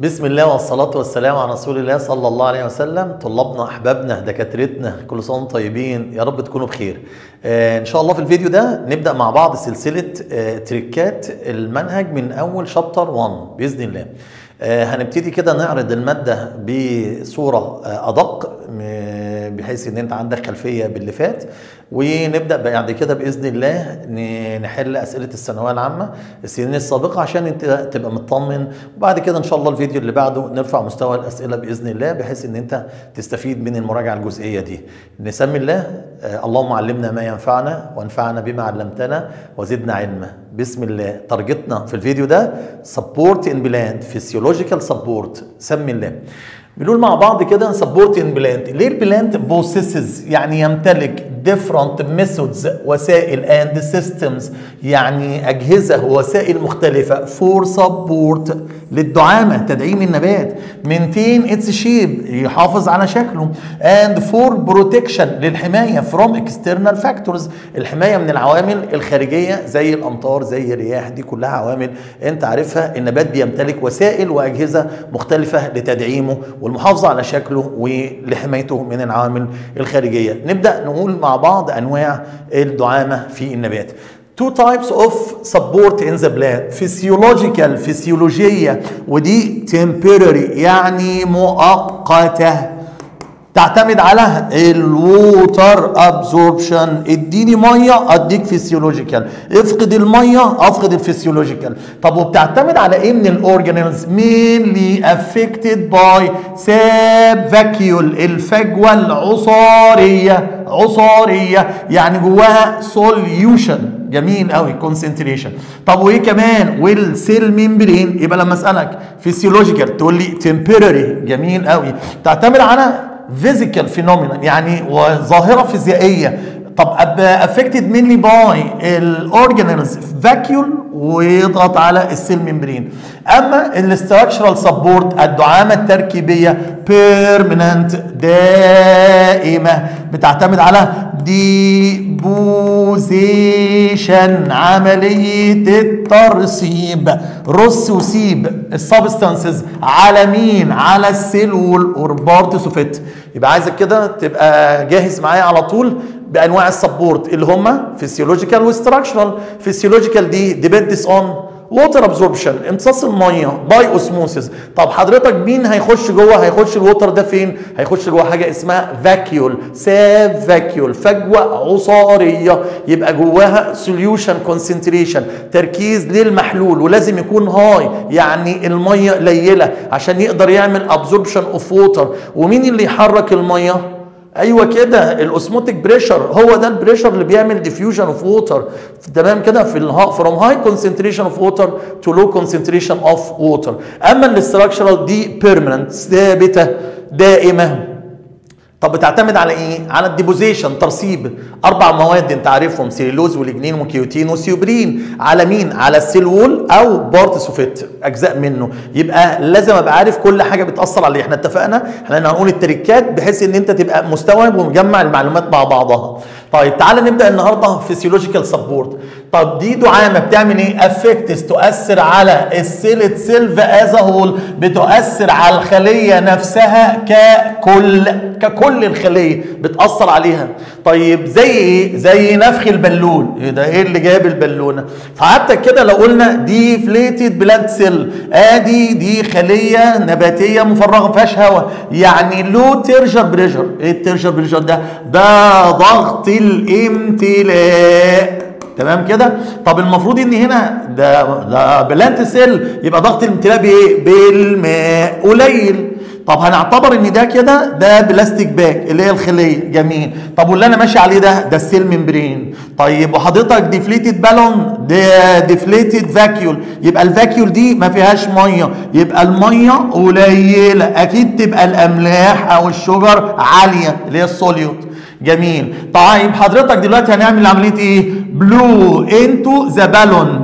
بسم الله والصلاة والسلام على رسول الله صلى الله عليه وسلم طلابنا أحبابنا دكاترتنا كل سنة وانتم طيبين يا رب تكونوا بخير آه إن شاء الله في الفيديو ده نبدأ مع بعض سلسلة آه تريكات المنهج من أول شابتر 1 بإذن الله آه هنبتدي كده نعرض المادة بصورة آه أدق م- بحيث ان انت عندك خلفيه باللي فات ونبدا بعد كده باذن الله ن- نحل اسئله الثانويه العامه السنين السابقه عشان انت تبقى مطمن وبعد كده ان شاء الله الفيديو اللي بعده نرفع مستوى الاسئله باذن الله بحيث ان انت تستفيد من المراجعه الجزئيه دي نسمي الله آه، اللهم علمنا ما ينفعنا وانفعنا بما علمتنا وزدنا علما بسم الله تارجتنا في الفيديو ده سبورت ان بلاند فيسيولوجيكال سبورت سمي الله بنقول مع بعض كده سبورتنج بلانت ليه البلانت بوسيسز يعني يمتلك different methods وسائل and systems يعني أجهزة ووسائل مختلفة for support للدعامة تدعيم النبات maintain its shape يحافظ على شكله and for protection للحماية from external factors الحماية من العوامل الخارجية زي الأمطار زي الرياح دي كلها عوامل أنت عارفها النبات بيمتلك وسائل وأجهزة مختلفة لتدعيمه والمحافظة على شكله ولحمايته من العوامل الخارجية نبدأ نقول مع بعض أنواع الدعامة في النبات Two types of support in the plant physiological فسيولوجية ودي temporary يعني مؤقتة تعتمد على الووتر ابزوربشن اديني ميه اديك فيسيولوجيكال افقد الميه افقد الفسيولوجيكال طب وبتعتمد على ايه من الاورجانيلز mainly affected by ساب فاكيول الفجوه العصاريه عصاريه يعني جواها سوليوشن جميل قوي كونسنتريشن طب وايه كمان والسيل ميمبرين يبقى لما اسالك فيسيولوجيكال تقول لي تمبرري جميل قوي تعتمد على فيزيكال فينومينا يعني وظاهره فيزيائيه طب افكتد مني باي الاورجانيلز فاكيول ويضغط على السيل ميمبرين اما الاستراكشرال سبورت الدعامه التركيبيه بيرمننت دائمه بتعتمد على ديبوزيشن عمليه الترسيب رص وسيب السبستانسز على مين على السيلول اور بارت سوفيت يبقى عايزك كده تبقى جاهز معايا على طول بانواع السبورت اللي هم فيسيولوجيكال وستراكشرال فيسيولوجيكال دي ديبندس اون ووتر ابزوربشن امتصاص الميه باي اوسموسيس طب حضرتك مين هيخش جوه هيخش الووتر ده فين هيخش جوه حاجه اسمها فاكيول ساب فاكيول فجوه عصاريه يبقى جواها سوليوشن كونسنتريشن تركيز للمحلول ولازم يكون هاي يعني الميه قليله عشان يقدر يعمل ابزوربشن اوف ووتر ومين اللي يحرك الميه ايوه كده الاوسموتيك بريشر هو ده البريشر اللي بيعمل ديفيوجن اوف ووتر تمام كده في الها فروم هاي كونسنتريشن اوف ووتر تو لو كونسنتريشن اوف ووتر اما الاستراكشرال دي بيرمننت ثابته دائمه طب بتعتمد على ايه؟ على الديبوزيشن ترسيب اربع مواد انت عارفهم سيلولوز والجنين وكيوتين وسيوبرين على مين؟ على السيل وول او بارت سوفيت اجزاء منه يبقى لازم ابقى عارف كل حاجه بتاثر عليه احنا اتفقنا احنا هنقول التريكات بحيث ان انت تبقى مستوعب ومجمع المعلومات مع بعضها طيب تعالى نبدا النهارده فيسيولوجيكال سبورت طب دي دعامه بتعمل ايه افكتس تؤثر على السيلت سيلف از هول بتؤثر على الخليه نفسها ككل ككل الخليه بتاثر عليها طيب زي ايه زي نفخ البالون ايه ده ايه اللي جاب البالونه فحتى كده لو قلنا ديفليتد بلاد سيل ادي دي خليه نباتيه مفرغه ما فيهاش هواء يعني لو تيرجر بريشر ايه التيرجر بريشر ده ده ضغط الامتلاء تمام كده طب المفروض ان هنا ده ده بلانت سيل يبقى ضغط الامتلاء بايه بالماء قليل طب هنعتبر ان ده كده ده بلاستيك باك اللي هي الخليه جميل طب واللي انا ماشي عليه ده ده السيل ممبرين طيب وحضرتك ديفليتد بالون ده ديفليتد فاكيول يبقى الفاكيول دي ما فيهاش ميه يبقى الميه قليله اكيد تبقى الاملاح او الشجر عاليه اللي هي السوليوت جميل طيب حضرتك دلوقتي هنعمل عمليه ايه بلو انتو ذا بالون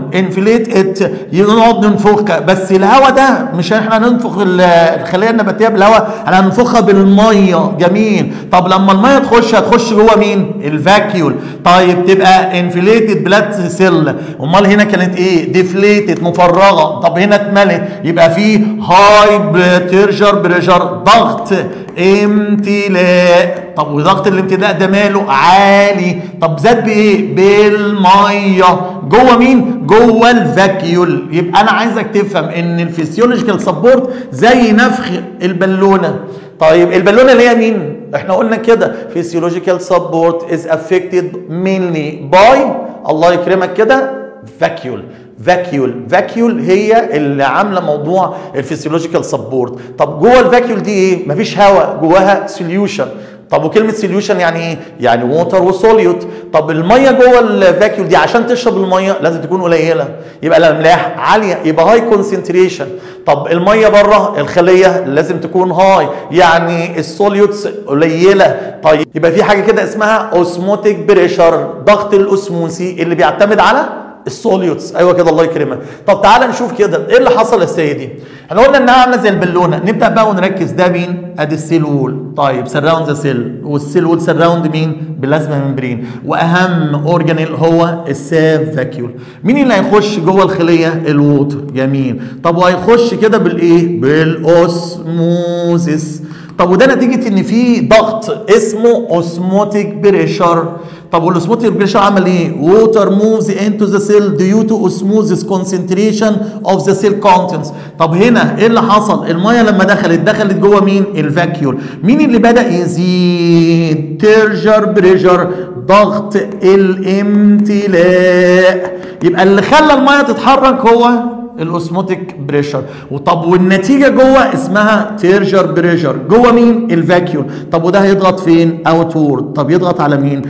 انفليت ات نقعد ننفخها بس الهواء ده مش احنا ننفخ ال- الخليه النباتيه بالهواء احنا هننفخها بالميه جميل طب لما الميه تخش هتخش جوه مين الفاكيول طيب تبقى انفليتد بلاد سيل امال هنا كانت ايه ديفليتد مفرغه طب هنا اتملت يبقى في هاي تيرجر بريشر ضغط امتلاء طب وضغط الامتلاء ده ماله عالي طب زاد بايه بالميه جوه مين جوه الفاكيول يبقى انا عايزك تفهم ان الفسيولوجيكال سبورت زي نفخ البالونه طيب البالونه اللي هي مين احنا قلنا كده physiological support is affected mainly by الله يكرمك كده فاكيول فاكيول فاكيول هي اللي عامله موضوع الفسيولوجيكال سبورت طب جوه الفاكيول دي ايه مفيش هواء جواها سوليوشن طب وكلمه سوليوشن يعني ايه يعني ووتر وسوليوت طب الميه جوه الفاكيول دي عشان تشرب الميه لازم تكون قليله يبقى الاملاح عاليه يبقى هاي كونسنتريشن طب الميه بره الخليه لازم تكون هاي يعني السوليوتس قليله طيب يبقى في حاجه كده اسمها اوسموتيك بريشر ضغط الاسموسي اللي بيعتمد على السوليوتس ايوه كده الله يكرمك طب تعالى نشوف كده ايه اللي حصل يا سيدي احنا قلنا انها عامله زي البالونه نبدا بقى ونركز ده مين ادي السيل وول طيب سراوند ذا سيل والسيل وول سراوند مين بلازما ممبرين واهم اورجانيل هو الساف فاكيول مين اللي هيخش جوه الخليه الووتر جميل طب وهيخش كده بالايه بالاوسموزيس طب وده نتيجه ان في ضغط اسمه اوسموتيك بريشر طب والاوسموتيك بريشر عمل ايه؟ ووتر موفز انتو ذا سيل ديو تو اوسموزيس كونسنتريشن اوف ذا سيل كونتنتس طب هنا ايه اللي حصل؟ الميه لما دخلت دخلت جوه مين؟ الفاكيول مين اللي بدا يزيد؟ تيرجر بريشر ضغط الامتلاء يبقى اللي خلى الميه تتحرك هو الاوسموتيك بريشر وطب والنتيجه جوه اسمها تيرجر بريشر جوه مين الفاكيول طب وده هيضغط فين اوتورد طب يضغط على مين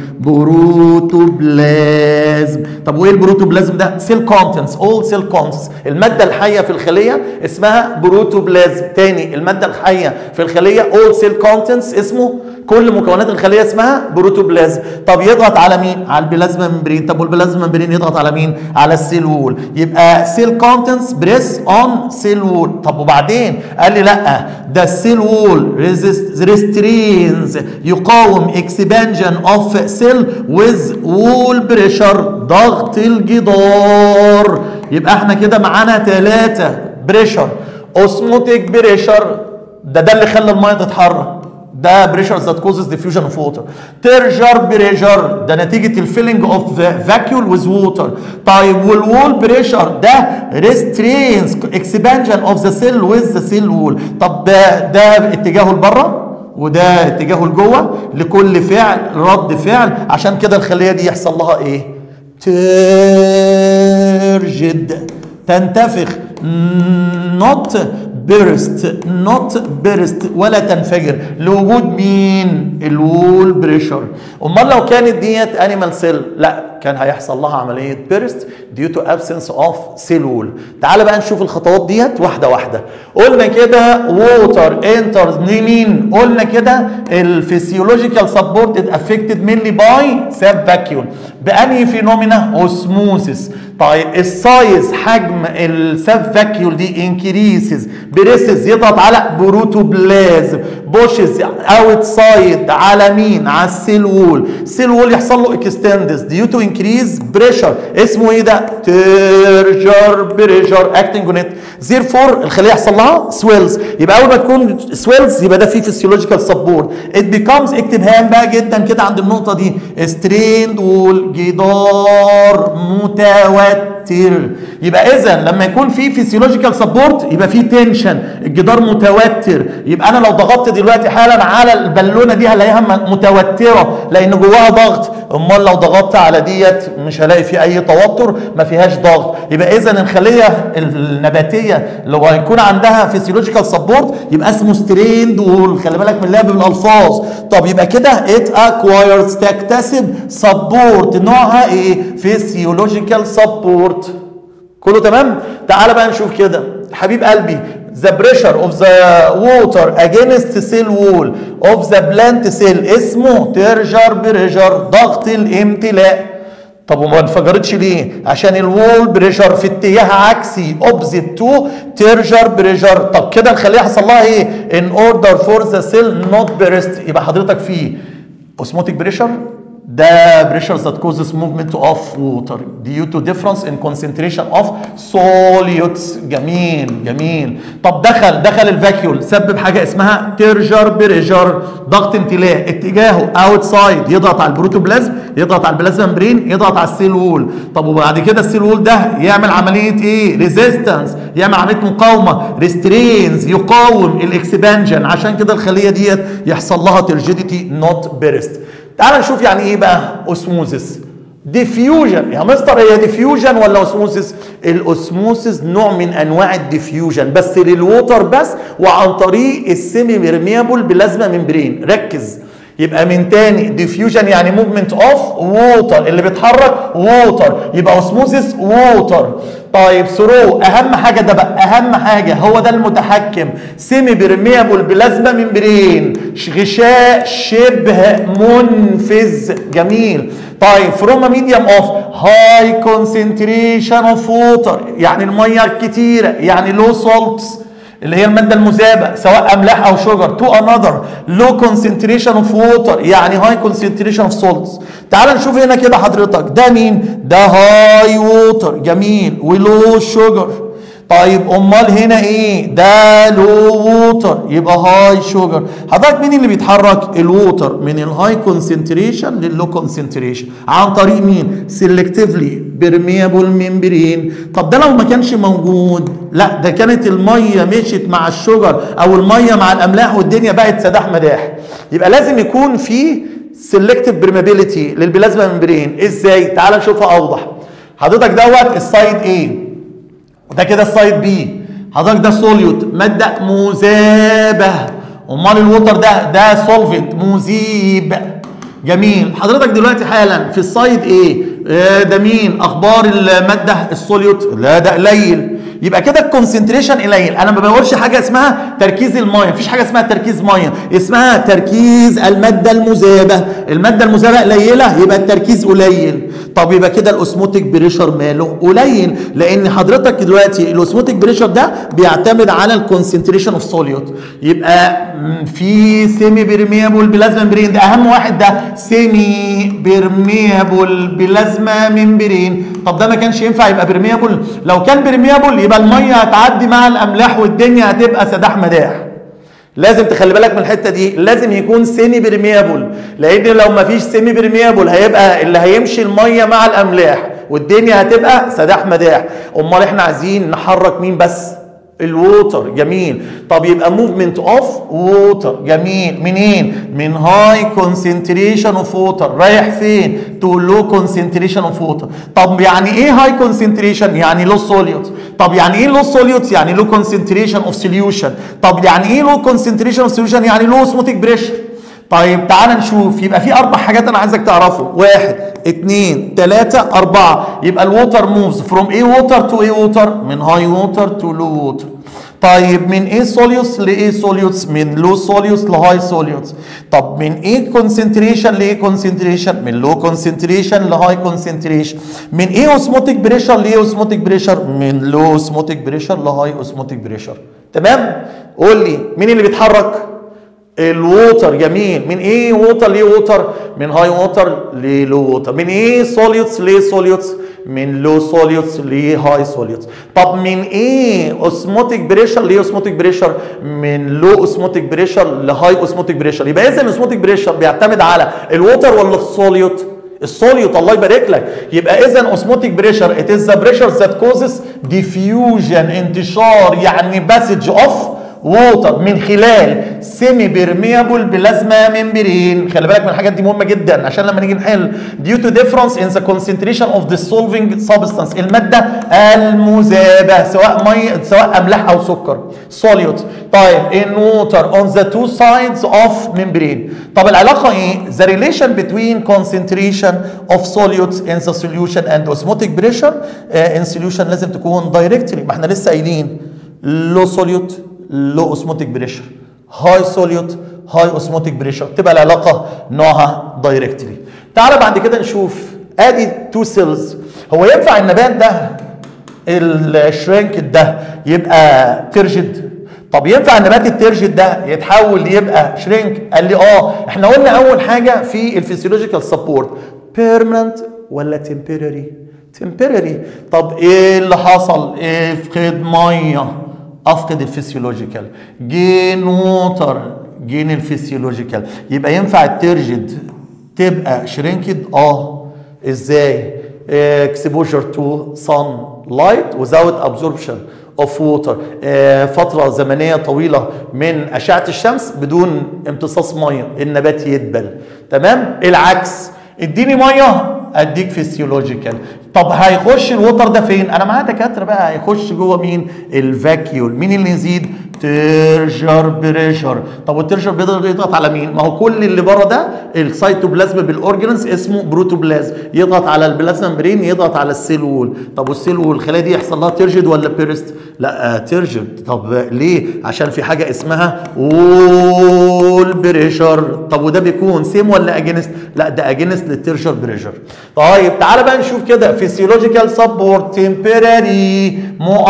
بروتوبلازم طب وايه البروتوبلازم ده سيل كونتنتس اول سيل كونتنتس الماده الحيه في الخليه اسمها بروتوبلازم تاني الماده الحيه في الخليه اول سيل كونتنتس اسمه كل مكونات الخليه اسمها بروتوبلازم طب يضغط على مين على البلازما ممبرين طب والبلازما ممبرين يضغط على مين على السيل وول يبقى سيل كونتنتس بريس اون سيل وول طب وبعدين قال لي لا ده السيل وول ريسترينز يقاوم اكسبانجن اوف سيل ويز وول بريشر ضغط الجدار يبقى احنا كده معانا ثلاثه بريشر اوسموتيك بريشر ده ده اللي خلى الميه تتحرك ده بريشر ذات كوزز ديفيوجن اوف ووتر تيرجر بريشر ده نتيجه الفيلنج اوف فاكيول ويز ووتر طيب والوول بريشر ده ريسترينز اكسبانجن اوف ذا سيل ويز ذا سيل وول طب ده ده اتجاهه لبره وده اتجاهه لجوه لكل فعل رد فعل عشان كده الخليه دي يحصل لها ايه ترجد تنتفخ not burst not burst ولا تنفجر لوجود مين الوول بريشر امال لو كانت ديت انيمال سيل لا كان هيحصل لها عمليه بيرست ديو تو ابسنس اوف سيل وول تعال بقى نشوف الخطوات ديت واحده واحده قلنا كده ووتر انترز مين قلنا كده الفسيولوجيكال سبورتد افكتد مينلي باي ساب فاكيول بانهي فينومينا اوسموسيس طيب السايز حجم الساب فاكيول دي انكريسز بريسز يضغط على بروتوبلازم بوشز اوت سايد على مين على السيل وول السيل وول يحصل له اكستندز ديو تو انكريز بريشر اسمه ايه ده تيرجر بريشر اكتنج اون ات زير فور الخليه يحصل لها سويلز يبقى اول ما تكون سويلز يبقى ده فيه فيسيولوجيكال سبورت ات بيكامز اكتب هام بقى جدا كده عند النقطه دي ستريند وول جدار متوتر يبقى اذا لما يكون في فيسيولوجيكال سبورت يبقى في تنشن الجدار متوتر يبقى انا لو ضغطت دلوقتي حالا على البالونه دي هلاقيها متوتره لان جواها ضغط امال لو ضغطت على ديت مش هلاقي في اي توتر ما فيهاش ضغط يبقى اذا الخليه النباتيه لو هيكون عندها فيسيولوجيكال سبورت يبقى اسمه ستريند وول خلي بالك من اللعب بالالفاظ طب يبقى كده ات اكوايرز تكتسب سبورت نوعها ايه فيسيولوجيكال سبورت كله تمام تعال بقى نشوف كده حبيب قلبي the pressure of the water against cell wall of the plant cell اسمه ترجر بريجر ضغط الامتلاء طب وما انفجرتش ليه؟ عشان الوول بريشر في اتجاه عكسي اوبزيت تو تيرجر بريشر طب كده نخليها يحصل لها ايه؟ ان اوردر فور ذا سيل نوت بيرست يبقى حضرتك في اوسموتيك بريشر ده بريشر that causes movement of water due to difference in concentration of solutes جميل جميل طب دخل دخل الفاكيول سبب حاجه اسمها تيرجر بريشر ضغط امتلاء اتجاهه اوتسايد يضغط على البروتوبلازم يضغط على البلازما ممبرين يضغط على السيل وول طب وبعد كده السيل وول ده يعمل عمليه ايه ريزيستنس يعمل عمليه مقاومه ريسترينز يقاوم الاكسبانجن عشان كده الخليه ديت يحصل لها ترجيديتي نوت بيرست تعال نشوف يعني ايه بقى اوسموزس ديفيوجن يا مستر هي ديفيوجن ولا اوسموزس الاوسموزس نوع من انواع الديفيوجن بس للووتر بس وعن طريق السيمي بيرميابل بلازما ممبرين ركز يبقى من تاني ديفيوجن يعني موفمنت اوف ووتر اللي بيتحرك ووتر يبقى اوسموزس ووتر طيب ثرو اهم حاجه ده بقى اهم حاجه هو ده المتحكم سيمي بيرميابل بلازما ممبرين غشاء شبه منفذ جميل طيب فروم ميديوم اوف هاي كونسنتريشن اوف ووتر يعني الميه الكتيره يعني لو سولتس اللي هي الماده المذابه سواء املاح او شجر تو انذر لو كونسنتريشن اوف ووتر يعني هاي كونسنتريشن اوف سولتس تعال نشوف هنا كده حضرتك ده مين ده هاي ووتر جميل ولو شجر طيب امال هنا ايه ده لو ووتر يبقى هاي شوجر حضرتك مين اللي بيتحرك الووتر من الهاي كونسنتريشن لللو كونسنتريشن عن طريق مين سيلكتيفلي بيرميابل ممبرين طب ده لو ما كانش موجود لا ده كانت الميه مشيت مع الشجر او الميه مع الاملاح والدنيا بقت سداح مداح يبقى لازم يكون في سيلكتيف برميابيليتي للبلازما ممبرين ازاي تعال نشوفها اوضح حضرتك دوت السايد ايه وده كده السايد بي حضرتك ده سوليوت ماده مذابه امال الووتر ده ده سولفنت مذيب جميل حضرتك دلوقتي حالا في السايد ايه آه ده مين اخبار الماده السوليوت لا ده قليل يبقى كده الكونسنتريشن قليل انا ما بقولش حاجه اسمها تركيز الميه مفيش حاجه اسمها تركيز ميه اسمها تركيز الماده المذابه الماده المذابه قليله يبقى التركيز قليل طب يبقى كده الاوسموتيك بريشر ماله قليل لان حضرتك دلوقتي الاوسموتيك بريشر ده بيعتمد على الكونسنتريشن اوف سوليوت يبقى في سيمي بيرميابل بلازما ممبرين ده اهم واحد ده سيمي بيرميابل بلازما ممبرين طب ده ما كانش ينفع يبقى بيرميابل لو كان بيرميابل يبقى الميه هتعدي مع الاملاح والدنيا هتبقى سداح مداح لازم تخلي بالك من الحته دي لازم يكون سيمي برميابل لان لو ما فيش سيمي برميابل هيبقى اللي هيمشي الميه مع الاملاح والدنيا هتبقى سداح مداح امال احنا عايزين نحرك مين بس الووتر جميل طب يبقى موفمنت اوف ووتر جميل منين من هاي كونسنتريشن اوف ووتر رايح فين تو لو كونسنتريشن اوف ووتر طب يعني ايه هاي كونسنتريشن يعني لو سوليوت طب يعني ايه لو سوليوت يعني لو كونسنتريشن اوف سوليوشن طب يعني ايه لو كونسنتريشن اوف سوليوشن يعني لو اوسموتيك بريشر طيب تعال نشوف يبقى في اربع حاجات انا عايزك تعرفهم واحد اثنين ثلاثة أربعة يبقى الووتر موفز فروم ايه ووتر تو ايه ووتر من هاي ووتر تو لو ووتر طيب من ايه سوليوس لايه سوليوس من لو سوليوس لهاي سوليوس طب من ايه كونسنتريشن لايه كونسنتريشن من لو كونسنتريشن لهاي كونسنتريشن من ايه اوسموتيك بريشر لايه اوسموتيك بريشر من لو اوسموتيك بريشر لهاي اوسموتيك بريشر تمام قول لي مين اللي بيتحرك الووتر جميل من ايه ووتر ليه ووتر من هاي ووتر للو ووتر من ايه سوليوتس ليه سوليوتس من لو سوليوتس لهاي سوليوتس طب من ايه اوسموتيك بريشر ليه اوسموتيك بريشر من لو اوسموتيك بريشر لهاي اوسموتيك بريشر يبقى اذا الاوسموتيك بريشر بيعتمد على الووتر ولا السوليوت السوليوت الله يبارك لك يبقى اذا اوسموتيك بريشر ات از ذا بريشر ذات كوزز ديفيوجن انتشار يعني باسج اوف ووتر من خلال سيمي بيرميابل بلازما ممبرين خلي بالك من الحاجات دي مهمه جدا عشان لما نيجي نحل due to difference in the concentration of dissolving substance الماده المذابه سواء ميه سواء املاح او سكر solute طيب in water on the two sides of membrane طب العلاقه ايه the relation between concentration of solutes in the solution and osmotic pressure uh, in solution لازم تكون directly ما احنا لسه قايلين low solute لو اوسموتيك بريشر هاي سوليوت هاي اوسموتيك بريشر تبقى العلاقه نوعها دايركتلي تعال بعد كده نشوف ادي تو سيلز هو ينفع النبات ده الشرينك ده يبقى ترجد طب ينفع النبات الترجد ده يتحول يبقى شرينك قال لي اه احنا قلنا اول حاجه في الفسيولوجيكال سبورت بيرمننت ولا تمبرري تمبرري طب ايه اللي حصل افقد ميه افقد الفسيولوجيكال جين ووتر جين الفسيولوجيكال يبقى ينفع الترجد تبقى شرينكد اه ازاي exposure to sunlight without absorption of water آه، فترة زمنية طويلة من أشعة الشمس بدون امتصاص مية النبات يدبل تمام العكس اديني مية اديك فيسيولوجيكال طب هيخش الوتر ده فين انا معايا دكاتره بقى هيخش جوه مين الفاكيول مين اللي يزيد ترجر بريشر طب والترجر بيقدر يضغط على مين ما هو كل اللي بره ده السيتوبلازم بالاورجنز اسمه بروتوبلازم يضغط على البلازما برين يضغط على السيل وول طب والسيل وول الخلايا دي يحصل لها ترجد ولا بيرست لا آه، ترجد طب ليه عشان في حاجه اسمها وول بريشر طب وده بيكون سيم ولا اجينست لا ده اجينست للترجر بريشر طيب تعالى بقى نشوف كده فيسيولوجيكال سبورت تمبراري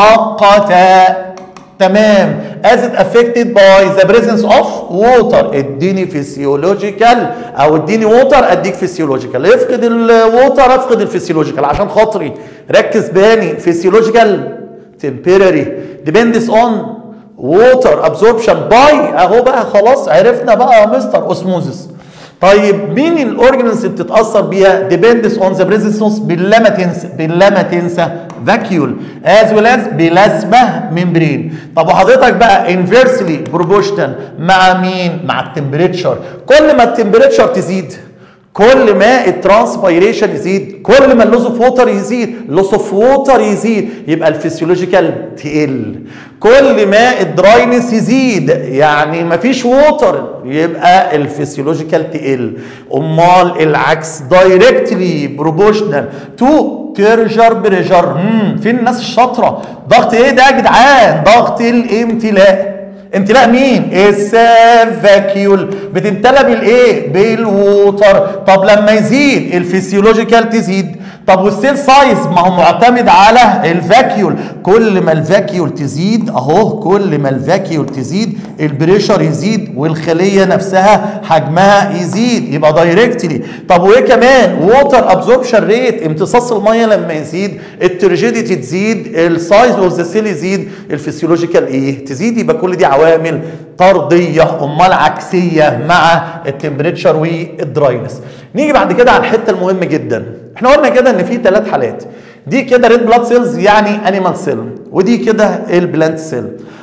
مؤقته تمام as it affected by the presence of water اديني فيسيولوجيكال او اديني ووتر اديك فيسيولوجيكال افقد الووتر افقد الفيسيولوجيكال عشان خاطري ركز باني فيسيولوجيكال temporary depends on water absorption by اهو بقى خلاص عرفنا بقى يا مستر اوسموزس طيب مين الاورجنز اللي بتتاثر بيها depends on the presence of بالله ما تنسى بالله ما تنسى vacuole as well as بلازما ممبرين طب وحضرتك بقى inversely proportional مع مين مع التمبريتشر كل ما التمبريتشر تزيد كل ما الترانسبيريشن يزيد كل ما اللوس اوف ووتر يزيد اللوس اوف ووتر يزيد يبقى الفسيولوجيكال تقل كل ما الدراينس يزيد يعني مفيش ووتر يبقى الفسيولوجيكال تقل امال العكس دايركتلي بروبوشنال تو تيرجر بريجر مم، فين الناس الشاطره ضغط ايه ده يا جدعان ضغط الامتلاء امتلاء مين؟ السافاكيول بتمتلى بالايه؟ بالووتر طب لما يزيد الفسيولوجيكال تزيد طب والسيل سايز ما هو معتمد على الفاكيول كل ما الفاكيول تزيد اهو كل ما الفاكيول تزيد البريشر يزيد والخليه نفسها حجمها يزيد يبقى دايركتلي طب وايه كمان ووتر ابزوربشن ريت امتصاص الميه لما يزيد الترجيديتي تزيد السايز اوف ذا سيل يزيد الفسيولوجيكال ايه تزيد يبقى كل دي عوامل طرديه امال عكسيه مع التمبريتشر والدراينس نيجي بعد كده على الحته المهمه جدا احنا قلنا كده ان في ثلاث حالات دي كده ريد بلاد سيلز يعني انيمال سيل ودي كده البلانت سيل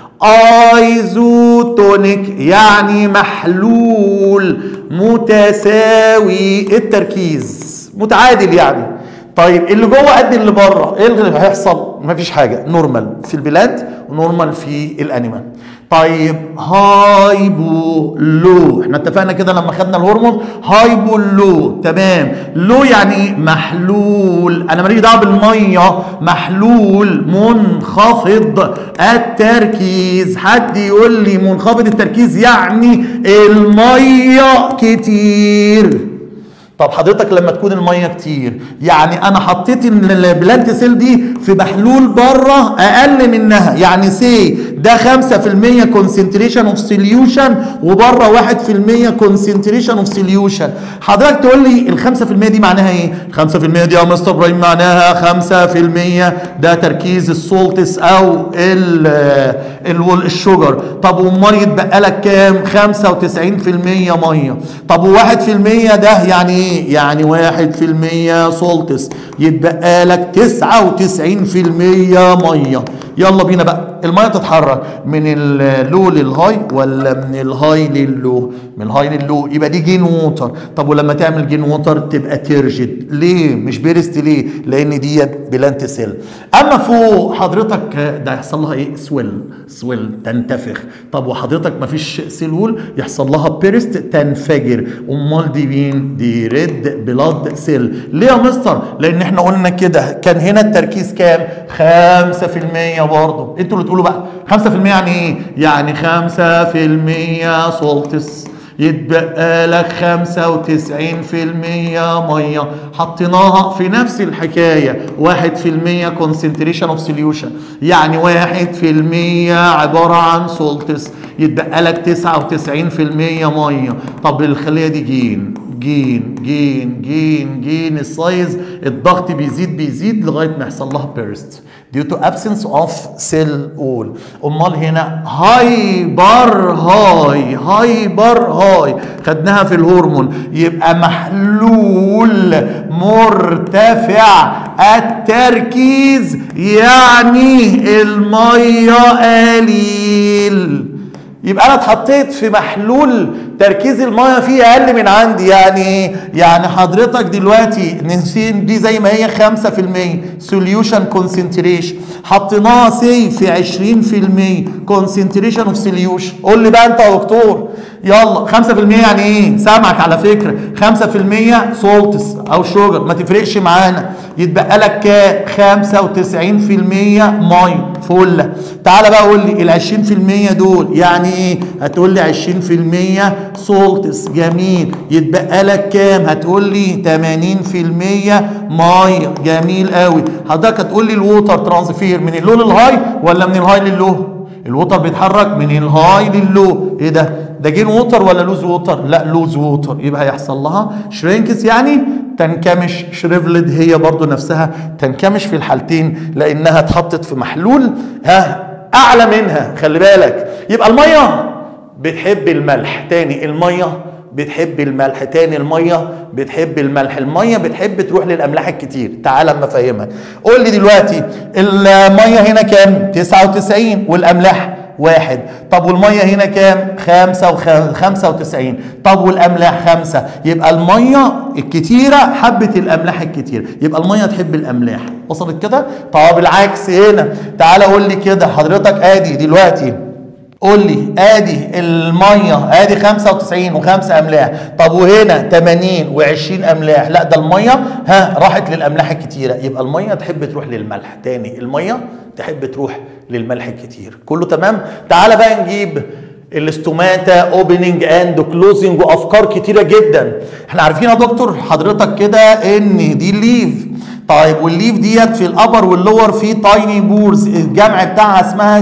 ايزوتونيك يعني محلول متساوي التركيز متعادل يعني طيب اللي جوه قد اللي بره ايه اللي هيحصل مفيش حاجه نورمال في البلانت ونورمال في الانيمال طيب هايبو لو احنا اتفقنا كده لما خدنا الهرمون هايبو لو تمام لو يعني محلول انا ماليش دعوه بالميه محلول منخفض التركيز حد يقول لي منخفض التركيز يعني الميه كتير طب حضرتك لما تكون الميه كتير يعني انا حطيت البلانت سيل دي في محلول بره اقل منها يعني سي ده 5% كونسنتريشن اوف سوليوشن وبره 1% كونسنتريشن اوف سوليوشن حضرتك تقول لي ال 5% دي معناها ايه؟ ال 5% دي يا مستر ابراهيم معناها 5% ده تركيز السولتس او ال ال الشجر طب وامال يتبقى لك كام؟ 95% ميه طب و1% ده يعني ايه؟ يعني 1% سولتس يتبقى لك 99% ميه يلا بينا بقى الميه تتحرك من اللو للهاي ولا من الهاي لللو من الهاي لللو يبقى دي جين ووتر طب ولما تعمل جين ووتر تبقى ترجد ليه مش بيرست ليه لان ديت بلانت سيل اما فوق حضرتك ده يحصل لها ايه سويل سويل تنتفخ طب وحضرتك ما فيش سيل وول يحصل لها بيرست تنفجر امال دي مين دي ريد بلاد سيل ليه يا مستر لان احنا قلنا كده كان هنا التركيز كام 5% برضه انتوا اللي تقولوا بقى 5% يعني ايه يعني 5% سولتس يتبقى لك 95% ميه حطيناها في نفس الحكايه 1% concentration of solution يعني 1% عباره عن سولتس يتبقى لك 99% ميه طب الخليه دي جين جين جين جين جين السايز الضغط بيزيد بيزيد لغايه ما يحصل لها بيرست due to absence of cell wall امال هنا هايبر هاي هايبر هاي خدناها في الهرمون يبقى محلول مرتفع التركيز يعني الميه قليل يبقى انا اتحطيت في محلول تركيز الميه فيه اقل من عندي يعني يعني حضرتك دلوقتي نسين دي زي ما هي 5% سوليوشن كونسنتريشن حطيناها سي في 20% كونسنتريشن اوف سوليوشن قول لي بقى انت يا دكتور يلا 5% يعني ايه سامعك على فكره 5% سولتس او شوجر ما تفرقش معانا يتبقى لك كام 95% ميه فله تعالى بقى قول لي ال 20% دول يعني ايه هتقول لي 20% سولتس جميل يتبقى لك كام هتقول لي 80% ميه جميل قوي حضرتك هتقول لي الووتر ترانسفير من اللو للهاي ولا من الهاي للو الووتر بيتحرك من الهاي للو ايه ده ده جين ووتر ولا لوز ووتر لا لوز ووتر يبقى هيحصل لها شرينكس يعني تنكمش شريفلد هي برضو نفسها تنكمش في الحالتين لانها اتحطت في محلول ها اعلى منها خلي بالك يبقى الميه بتحب الملح تاني الميه بتحب الملح تاني الميه بتحب الملح الميه بتحب تروح للاملاح الكتير تعال اما افهمك قول لي دلوقتي الميه هنا كام 99 والاملاح واحد طب والميه هنا كام خمسة وخ... خمسة وتسعين طب والاملاح خمسة يبقى الميه الكتيرة حبت الاملاح الكتير يبقى الميه تحب الاملاح وصلت كده طب العكس هنا تعال قول لي كده حضرتك ادي دلوقتي قول لي ادي الميه ادي 95 و5 املاح طب وهنا 80 و20 املاح لا ده الميه ها راحت للاملاح الكتيره يبقى الميه تحب تروح للملح تاني الميه تحب تروح للملح الكتير كله تمام تعال بقى نجيب الاستوماتا اوبننج اند كلوزنج وافكار كتيره جدا احنا عارفين يا دكتور حضرتك كده ان دي الليف طيب والليف ديت في الابر واللور في تايني بورز الجمع بتاعها اسمها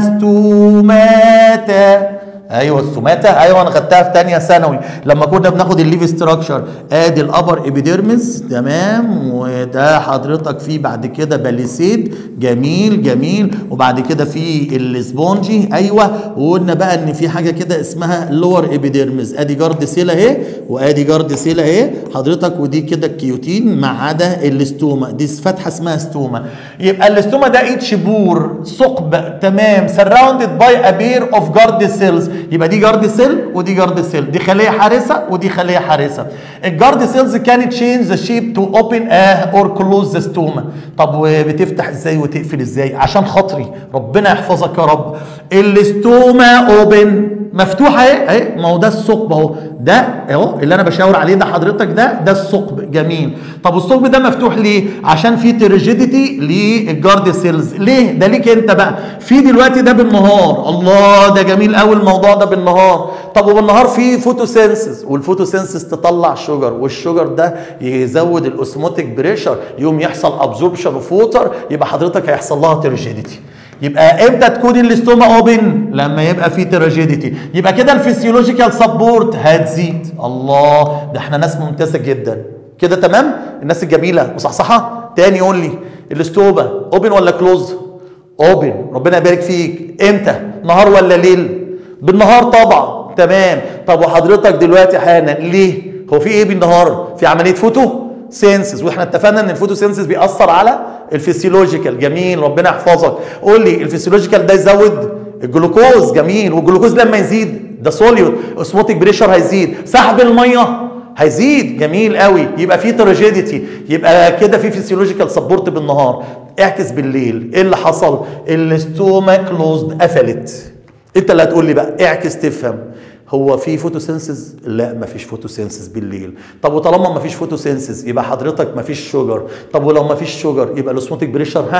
ستوماتا ايوه السوماتا ايوه انا خدتها في ثانيه ثانوي لما كنا بناخد الليف ستراكشر ادي الابر ابيديرمس تمام وده حضرتك فيه بعد كده باليسيد جميل جميل وبعد كده في السبونجي ايوه وقلنا بقى ان في حاجه كده اسمها لور ابيديرمس ادي جارد سيل اهي وادي جارد سيل اهي حضرتك ودي كده الكيوتين ما عدا الاستوما دي فتحه اسمها ستوما يبقى الاستوما ده اتش بور ثقب تمام سراوندد باي ا بير اوف جارد سيلز يبقى دي جارد سيل ودي جارد سيل دي خليه حارسه ودي خليه حارسه الجارد سيلز كانت تشينج ذا شيب تو اوبن اور كلوز ذا ستوما طب وبتفتح ازاي وتقفل ازاي عشان خاطري ربنا يحفظك يا رب الاستوما اوبن مفتوحه اهي اهي ما هو ده الثقب اهو ده اهو اللي انا بشاور عليه ده حضرتك ده ده الثقب جميل طب الثقب ده مفتوح ليه عشان في ترجيديتي للجارد سيلز ليه ده ليك انت بقى في دلوقتي ده بالنهار الله ده جميل قوي الموضوع ده بالنهار طب وبالنهار في فوتوسينسز والفوتوسينسز تطلع شجر والشجر ده يزود الاوسموتيك بريشر يوم يحصل ابزوربشن اوف ووتر يبقى حضرتك هيحصل لها ترجيديتي يبقى امتى تكون الاستوما اوبن لما يبقى في تراجيديتي يبقى كده الفسيولوجيكال سبورت هتزيد الله ده احنا ناس ممتازه جدا كده تمام الناس الجميله مصحصحه تاني يقول لي الاستوما اوبن ولا كلوز اوبن ربنا يبارك فيك امتى نهار ولا ليل بالنهار طبعا تمام طب وحضرتك دلوقتي حالا ليه هو في ايه بالنهار في عمليه فوتو سينسز واحنا اتفقنا ان الفوتو سينسز بيأثر على الفسيولوجيكال جميل ربنا يحفظك قول لي الفسيولوجيكال ده يزود الجلوكوز جميل والجلوكوز لما يزيد ده سوليوت اوسموتيك بريشر هيزيد سحب الميه هيزيد جميل قوي يبقى في تراجيديتي يبقى كده في فيسيولوجيكال سبورت بالنهار اعكس بالليل ايه اللي حصل الاستوما كلوزد قفلت انت اللي هتقول لي بقى اعكس تفهم هو في فوتوسينسز لا مفيش فوتوسينسز بالليل طب وطالما مفيش فوتوسينسز يبقى حضرتك مفيش شجر طب ولو مفيش شجر يبقى الاسموتيك بريشر ها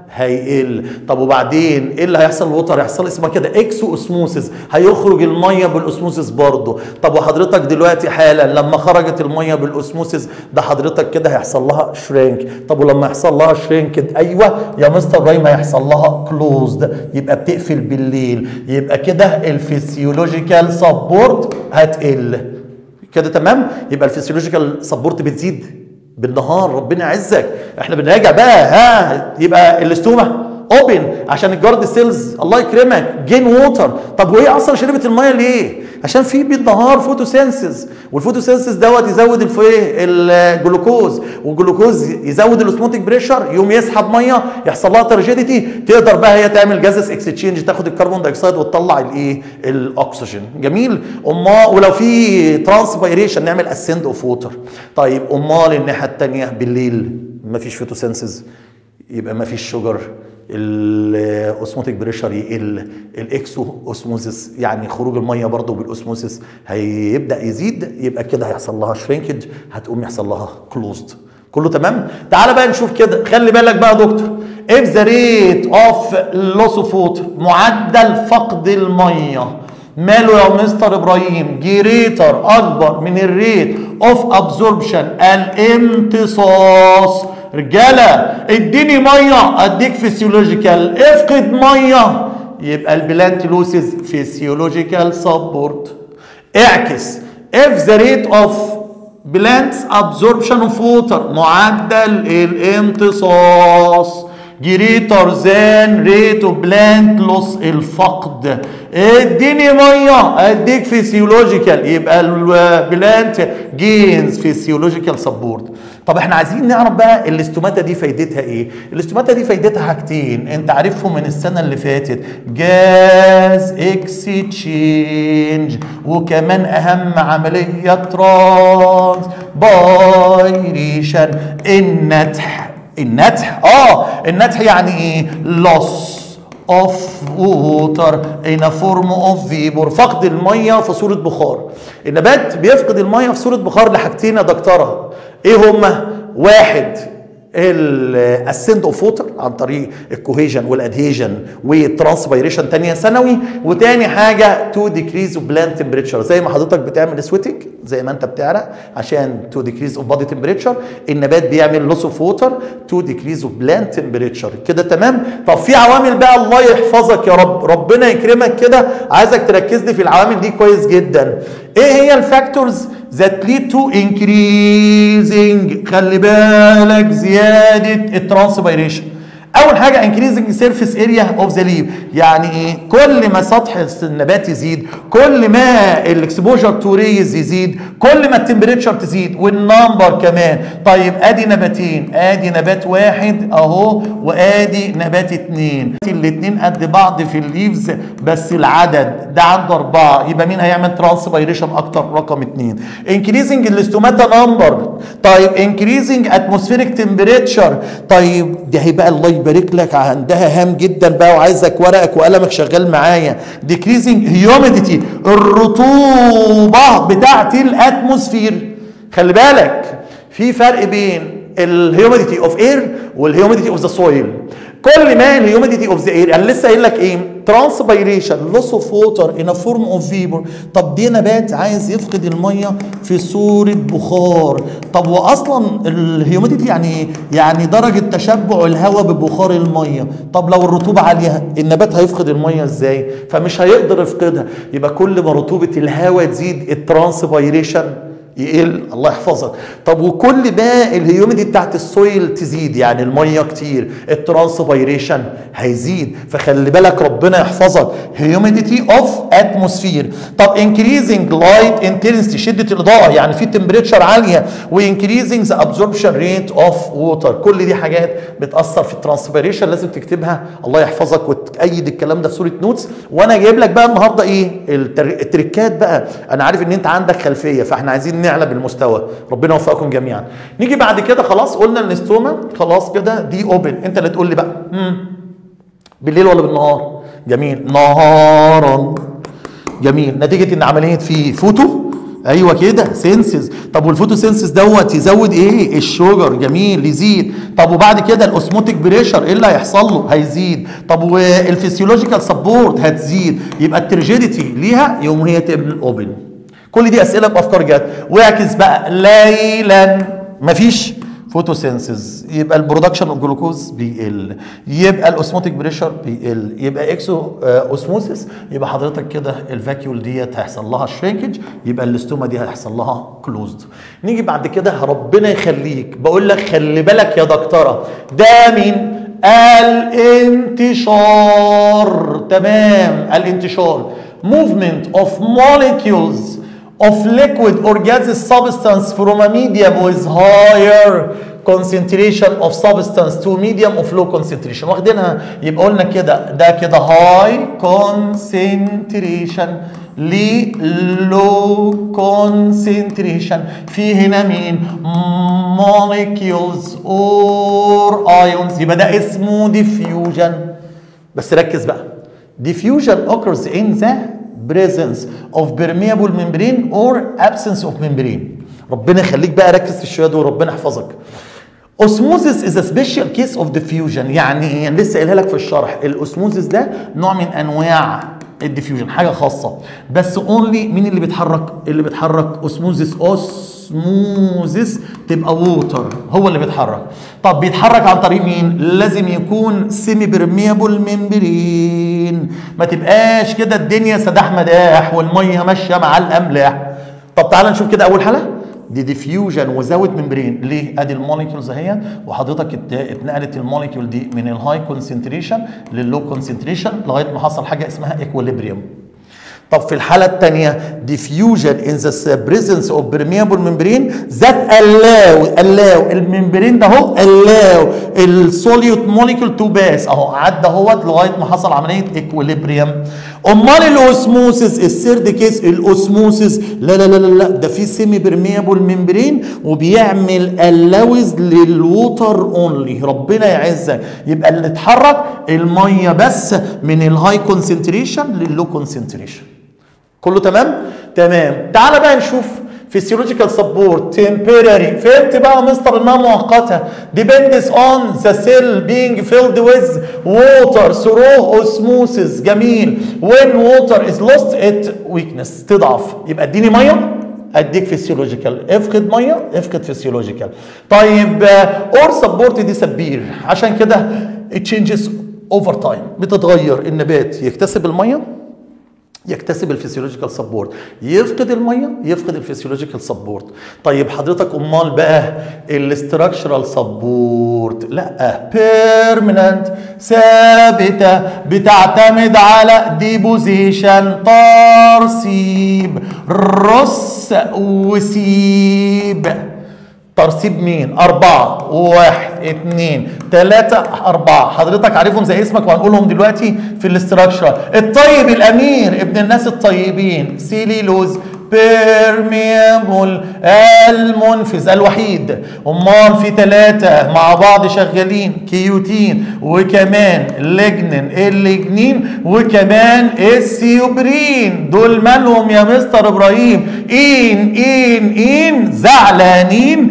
هيقل طب وبعدين ايه اللي هيحصل الوتر هيحصل اسمها كده اكسو اسموسيس هيخرج الميه بالاسموسيس برضه طب وحضرتك دلوقتي حالا لما خرجت الميه بالاسموسيس ده حضرتك كده هيحصل لها شرينك طب ولما يحصل لها شرينك ايوه يا مستر ابراهيم هيحصل لها كلوزد يبقى بتقفل بالليل يبقى كده الفسيولوجيكال سبورت هتقل كده تمام يبقى الفسيولوجيكال سبورت بتزيد بالنهار ربنا يعزك احنا بنراجع بقى ها يبقى الاستومه اوبن عشان الجارد سيلز الله يكرمك جين ووتر طب وهي اصلا شربت الميه ليه عشان في بالنهار فوتوسينسز والفوتوسينسز دوت يزود الفيه الجلوكوز والجلوكوز يزود الاسموتيك بريشر يقوم يسحب ميه يحصل لها ترجيديتي تقدر بقى هي تعمل جازس اكستشينج تاخد الكربون دايوكسيد وتطلع الايه الاكسجين جميل امال ولو في ترانسبيريشن نعمل اسند اوف ووتر طيب امال الناحيه الثانيه بالليل مفيش فوتوسينسز يبقى مفيش شجر الاسموتيك بريشر يقل الاكسو اسموزيس يعني خروج الميه برضو بالاسموزيس هيبدا يزيد يبقى كده هيحصل لها شرينكج هتقوم يحصل لها كلوزد كله تمام تعال بقى نشوف كده خلي بالك بقى يا دكتور if the rate of loss of water معدل فقد الميه ماله يا مستر ابراهيم جريتر اكبر من الريت اوف ابزوربشن الامتصاص رجاله اديني ميه اديك فيسيولوجيكال افقد ميه يبقى البلانت لوسز فيسيولوجيكال سبورت اعكس if the rate of plants absorption of water معدل الامتصاص greater than rate of plant loss الفقد اديني ميه اديك فيسيولوجيكال يبقى البلانت جينز فيسيولوجيكال سبورت طب احنا عايزين نعرف بقى الاستوماتا دي فايدتها ايه الاستوماتا دي فايدتها حاجتين انت عارفهم من السنه اللي فاتت جاز اكسشينج وكمان اهم عمليه ترانس بايريشن النتح النتح اه النتح يعني ايه loss of water in a form of vapor فقد الميه في صوره بخار النبات بيفقد الميه في صوره بخار لحاجتين يا دكتوره ايه هما واحد الاسند اوف ووتر عن طريق الكوهيجن والادهيجن والترانسبيريشن تانية ثانوي وتاني حاجه تو ديكريز اوف بلان تمبريتشر زي ما حضرتك بتعمل سويتنج زي ما انت بتعرق عشان تو ديكريز اوف بادي تمبريتشر النبات بيعمل لوس اوف ووتر تو ديكريز اوف بلان تمبريتشر كده تمام طب في عوامل بقى الله يحفظك يا رب ربنا يكرمك كده عايزك تركز لي في العوامل دي كويس جدا ايه هي الفاكتورز that lead to increasing خلي بالك زيادة الترانسبيريشن اول حاجه increasing surface area of the leaf يعني ايه كل ما سطح النبات يزيد كل ما الاكسبوجر تو ريز يزيد كل ما التمبريتشر تزيد والنمبر كمان طيب ادي نباتين ادي نبات واحد اهو وادي نبات اتنين الاتنين قد بعض في الليفز بس العدد ده عنده اربعه يبقى مين هيعمل ترانسبيريشن اكتر رقم اتنين increasing الاستوماتا نمبر طيب increasing atmospheric temperature طيب دي هيبقى الله يبارك لك عندها هام جدا بقى وعايزك ورقك وقلمك شغال معايا decreasing humidity الرطوبه بتاعت الاتموسفير خلي بالك في فرق بين الهيوميديتي اوف اير والهيوميديتي اوف ذا سويل كل ما الهيوميديتي اوف ذا اير انا لسه قايل لك ايه ترانسبيريشن لوس اوف ووتر ان فورم اوف فيبر طب دي نبات عايز يفقد الميه في صوره بخار طب واصلا الهيوميديتي يعني ايه يعني درجه تشبع الهواء ببخار الميه طب لو الرطوبه عاليه النبات هيفقد الميه ازاي فمش هيقدر يفقدها يبقى كل ما رطوبه الهواء تزيد الترانسبيريشن يقل الله يحفظك طب وكل ما الهيوميدي بتاعت السويل تزيد يعني الميه كتير الترانسبيريشن هيزيد فخلي بالك ربنا يحفظك هيوميديتي اوف اتموسفير طب انكريزنج لايت انتنسيتي شده الاضاءه يعني في تمبريتشر عاليه وانكريزنج ذا ابزوربشن ريت اوف ووتر كل دي حاجات بتاثر في الترانسبيريشن لازم تكتبها الله يحفظك وتأيد الكلام ده في صوره نوتس وانا جايب لك بقى النهارده ايه التر- التريكات بقى انا عارف ان انت عندك خلفيه فاحنا عايزين نعلى بالمستوى ربنا يوفقكم جميعا نيجي بعد كده خلاص قلنا الاستوما خلاص كده دي اوبن انت اللي تقول لي بقى مم. بالليل ولا بالنهار جميل نهارا جميل نتيجه ان عمليه في فوتو ايوه كده سينسز طب والفوتوسينسز دوت يزود ايه الشوجر جميل يزيد طب وبعد كده الاوسموتيك بريشر ايه اللي هيحصل له هيزيد طب والفسيولوجيكال سبورت هتزيد يبقى الترجيديتي ليها يوم هي تبقى اوبن كل دي اسئله بافكار جت واعكس بقى ليلا مفيش فوتوسينسز يبقى البرودكشن اوف جلوكوز بيقل يبقى الاوسموتيك بريشر بيقل يبقى اكسو اوسموسيس يبقى حضرتك كده الفاكيول ديت هيحصل لها شرينكج يبقى الاستوما دي هيحصل لها كلوزد نيجي بعد كده ربنا يخليك بقول لك خلي بالك يا دكتوره ده مين الانتشار تمام الانتشار movement of molecules of liquid or gaseous substance from a medium with higher concentration of substance to medium of low concentration واخدينها يبقى قلنا كده ده كده high concentration ل low concentration في هنا مين molecules or ions يبقى ده اسمه diffusion بس ركز بقى diffusion occurs in the presence of permeable membrane or absence of membrane ربنا يخليك بقى ركز في الشويه دول وربنا يحفظك اوسموزيس از سبيشال كيس اوف ديفيوجن يعني انا لسه قايلها لك في الشرح الاوسموزيس ده نوع من انواع الديفيوجن حاجه خاصه بس اونلي مين اللي بيتحرك اللي بيتحرك اوسموزيس اوسموزيس تبقى ووتر هو اللي بيتحرك طب بيتحرك عن طريق مين لازم يكون سيمي برميبل ممبرين ما تبقاش كده الدنيا سداح مداح والميه ماشيه مع الاملاح طب تعال نشوف كده اول حاله دي ديفيوجن وزود ممبرين ليه ادي الموليكيولز اهي وحضرتك ات- اتنقلت الموليكيول دي من الهاي كونسنتريشن لللو كونسنتريشن لغايه ما حصل حاجه اسمها ايكوليبريم طب في الحالة الثانية diffusion in the presence of permeable membrane that allow allow الممبرين ده اهو allow السوليوت molecule to pass اهو عدى اهوت لغاية ما حصل عملية equilibrium امال الاوسموسيس الثيرد كيس الاوسموسيس لا لا لا لا لا ده في سيمي برميبل ممبرين وبيعمل allows للووتر اونلي ربنا يعزك يبقى اللي اتحرك الميه بس من الهاي كونسنتريشن لللو كونسنتريشن كله تمام تمام تعال بقى نشوف physiological support temporary فهمت بقى يا مستر انها مؤقته depends on the cell being filled with water through osmosis جميل when water is lost it weakness تضعف يبقى اديني ميه اديك فيسيولوجيكال افقد ميه افقد فيسيولوجيكال طيب اور سبورت ديسبير عشان كده it changes over time بتتغير النبات يكتسب الميه يكتسب الفسيولوجيكال سبورت يفقد الميه يفقد الفسيولوجيكال سبورت طيب حضرتك امال بقى الاستراكشرال سبورت لا بيرمننت ثابته بتعتمد على ديبوزيشن ترسيب رص وسيب ترسيب مين؟ أربعة واحد اتنين تلاتة أربعة حضرتك عارفهم زي اسمك وهنقولهم دلوقتي في الاستراكشر الطيب الأمير ابن الناس الطيبين سيليلوز بيرميبل المنفذ الوحيد امال في ثلاثة مع بعض شغالين كيوتين وكمان لجنين اللجنين وكمان السيوبرين دول مالهم يا مستر ابراهيم ان ان ان زعلانين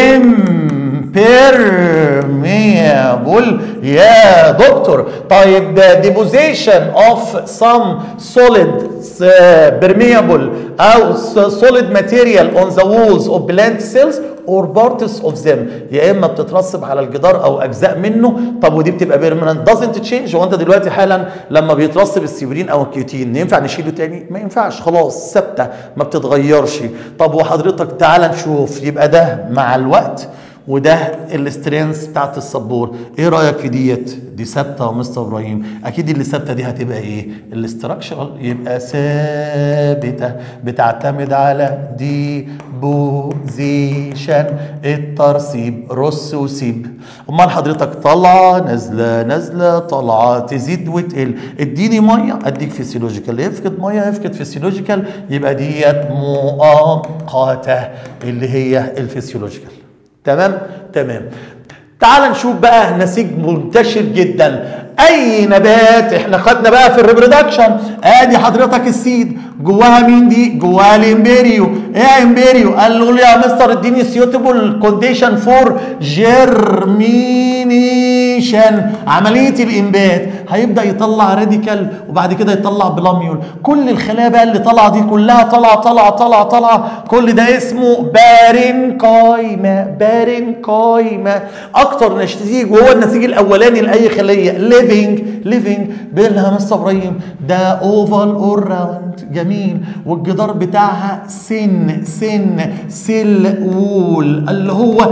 impermeable يا دكتور طيب deposition of some solid uh, permeable او solid material on the walls of plant cells or parts of them يا اما بتترسب على الجدار او اجزاء منه طب ودي بتبقى بيرمننت doesn't change هو انت دلوقتي حالا لما بيترسب السيبرين او الكيوتين ينفع نشيله تاني ما ينفعش خلاص ثابته ما بتتغيرش طب وحضرتك تعال نشوف يبقى ده مع الوقت وده الاسترينس بتاعت السبور ايه رايك في ديت دي ثابته يا مستر ابراهيم اكيد اللي ثابته دي هتبقى ايه الاستراكشرال يبقى ثابته بتعتمد على دي بوزيشن الترسيب رص وسيب امال حضرتك طالعه نازله نازله طالعه تزيد وتقل اديني ميه اديك فيسيولوجيكال يفقد ميه يفقد فيسيولوجيكال يبقى ديت مؤقته اللي هي الفيسيولوجيكال تمام تمام تعال نشوف بقى نسيج منتشر جدا اي نبات احنا خدنا بقى في الريبرودكشن ادي حضرتك السيد جواها مين دي جواها الامبيريو ايه يا امبيريو قال له يا مستر اديني سيوتبل كونديشن فور جيرمينيشن عمليه الانبات هيبدا يطلع راديكال وبعد كده يطلع بلاميول كل الخلايا بقى اللي طالعه دي كلها طالعه طالعه طالعه طالعه كل ده اسمه بارينكايما بارينكايما اكتر نسيج وهو النسيج الاولاني لاي خليه ليفنج ليفنج بيلها مستر ابراهيم ده اوفال اور راوند جميل والجدار بتاعها سن سن سيل وول اللي هو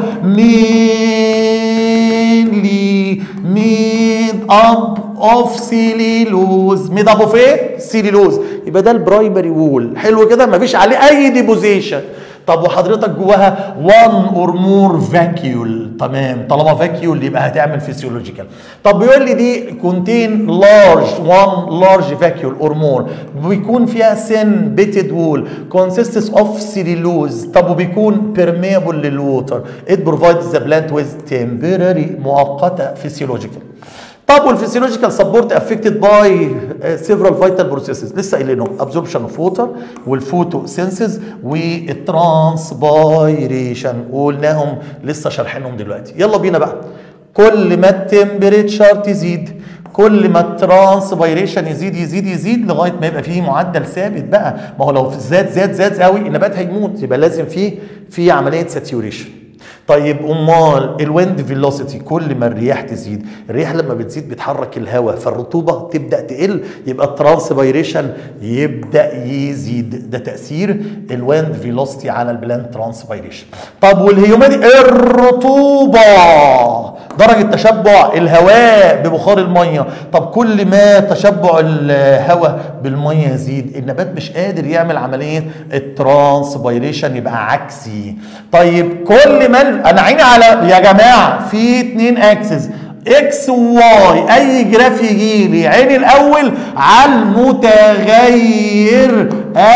مينلي ميد اب اوف سيليلوز ميد اب اوف ايه؟ سيليلوز يبقى ده البرايمري وول حلو كده مفيش عليه اي ديبوزيشن طب وحضرتك جواها 1 اور مور فاكيول تمام طالما فاكيول يبقى هتعمل فيسيولوجيكال طب بيقول لي دي كونتين لارج 1 لارج فاكيول اور مور بيكون فيها سن بيتد وول كونسيستس اوف سيلولوز طب وبيكون بيرميبل للووتر ات بروفايدز ذا بلانت ويز تمبرري مؤقته فيسيولوجيكال طب والفسيولوجيكال سبورت افكتد باي سيفرال فيتال بروسيسز لسه قايلينهم ابزوربشن اوف ووتر والفوتو سينسز والترانسبايريشن وقلناهم لسه شارحينهم دلوقتي يلا بينا بقى كل ما التمبريتشر تزيد كل ما الترانسبيريشن يزيد يزيد يزيد لغايه ما يبقى فيه معدل ثابت بقى ما هو لو زاد زاد زاد قوي النبات هيموت يبقى لازم فيه في عمليه ساتيوريشن طيب امال الويند فيلوسيتي كل ما الرياح تزيد الرياح لما بتزيد بتحرك الهواء فالرطوبه تبدا تقل يبقى الترانسبيريشن يبدا يزيد ده تاثير الويند فيلوسيتي على البلان ترانسبيريشن طب والهيوميدي الرطوبه درجه تشبع الهواء ببخار الميه طب كل ما تشبع الهواء بالميه يزيد النبات مش قادر يعمل عمليه الترانسبيريشن يبقى عكسي طيب كل ما انا عيني على يا جماعه في اتنين اكسس اكس وواي اي جراف يجي لي عيني الاول على المتغير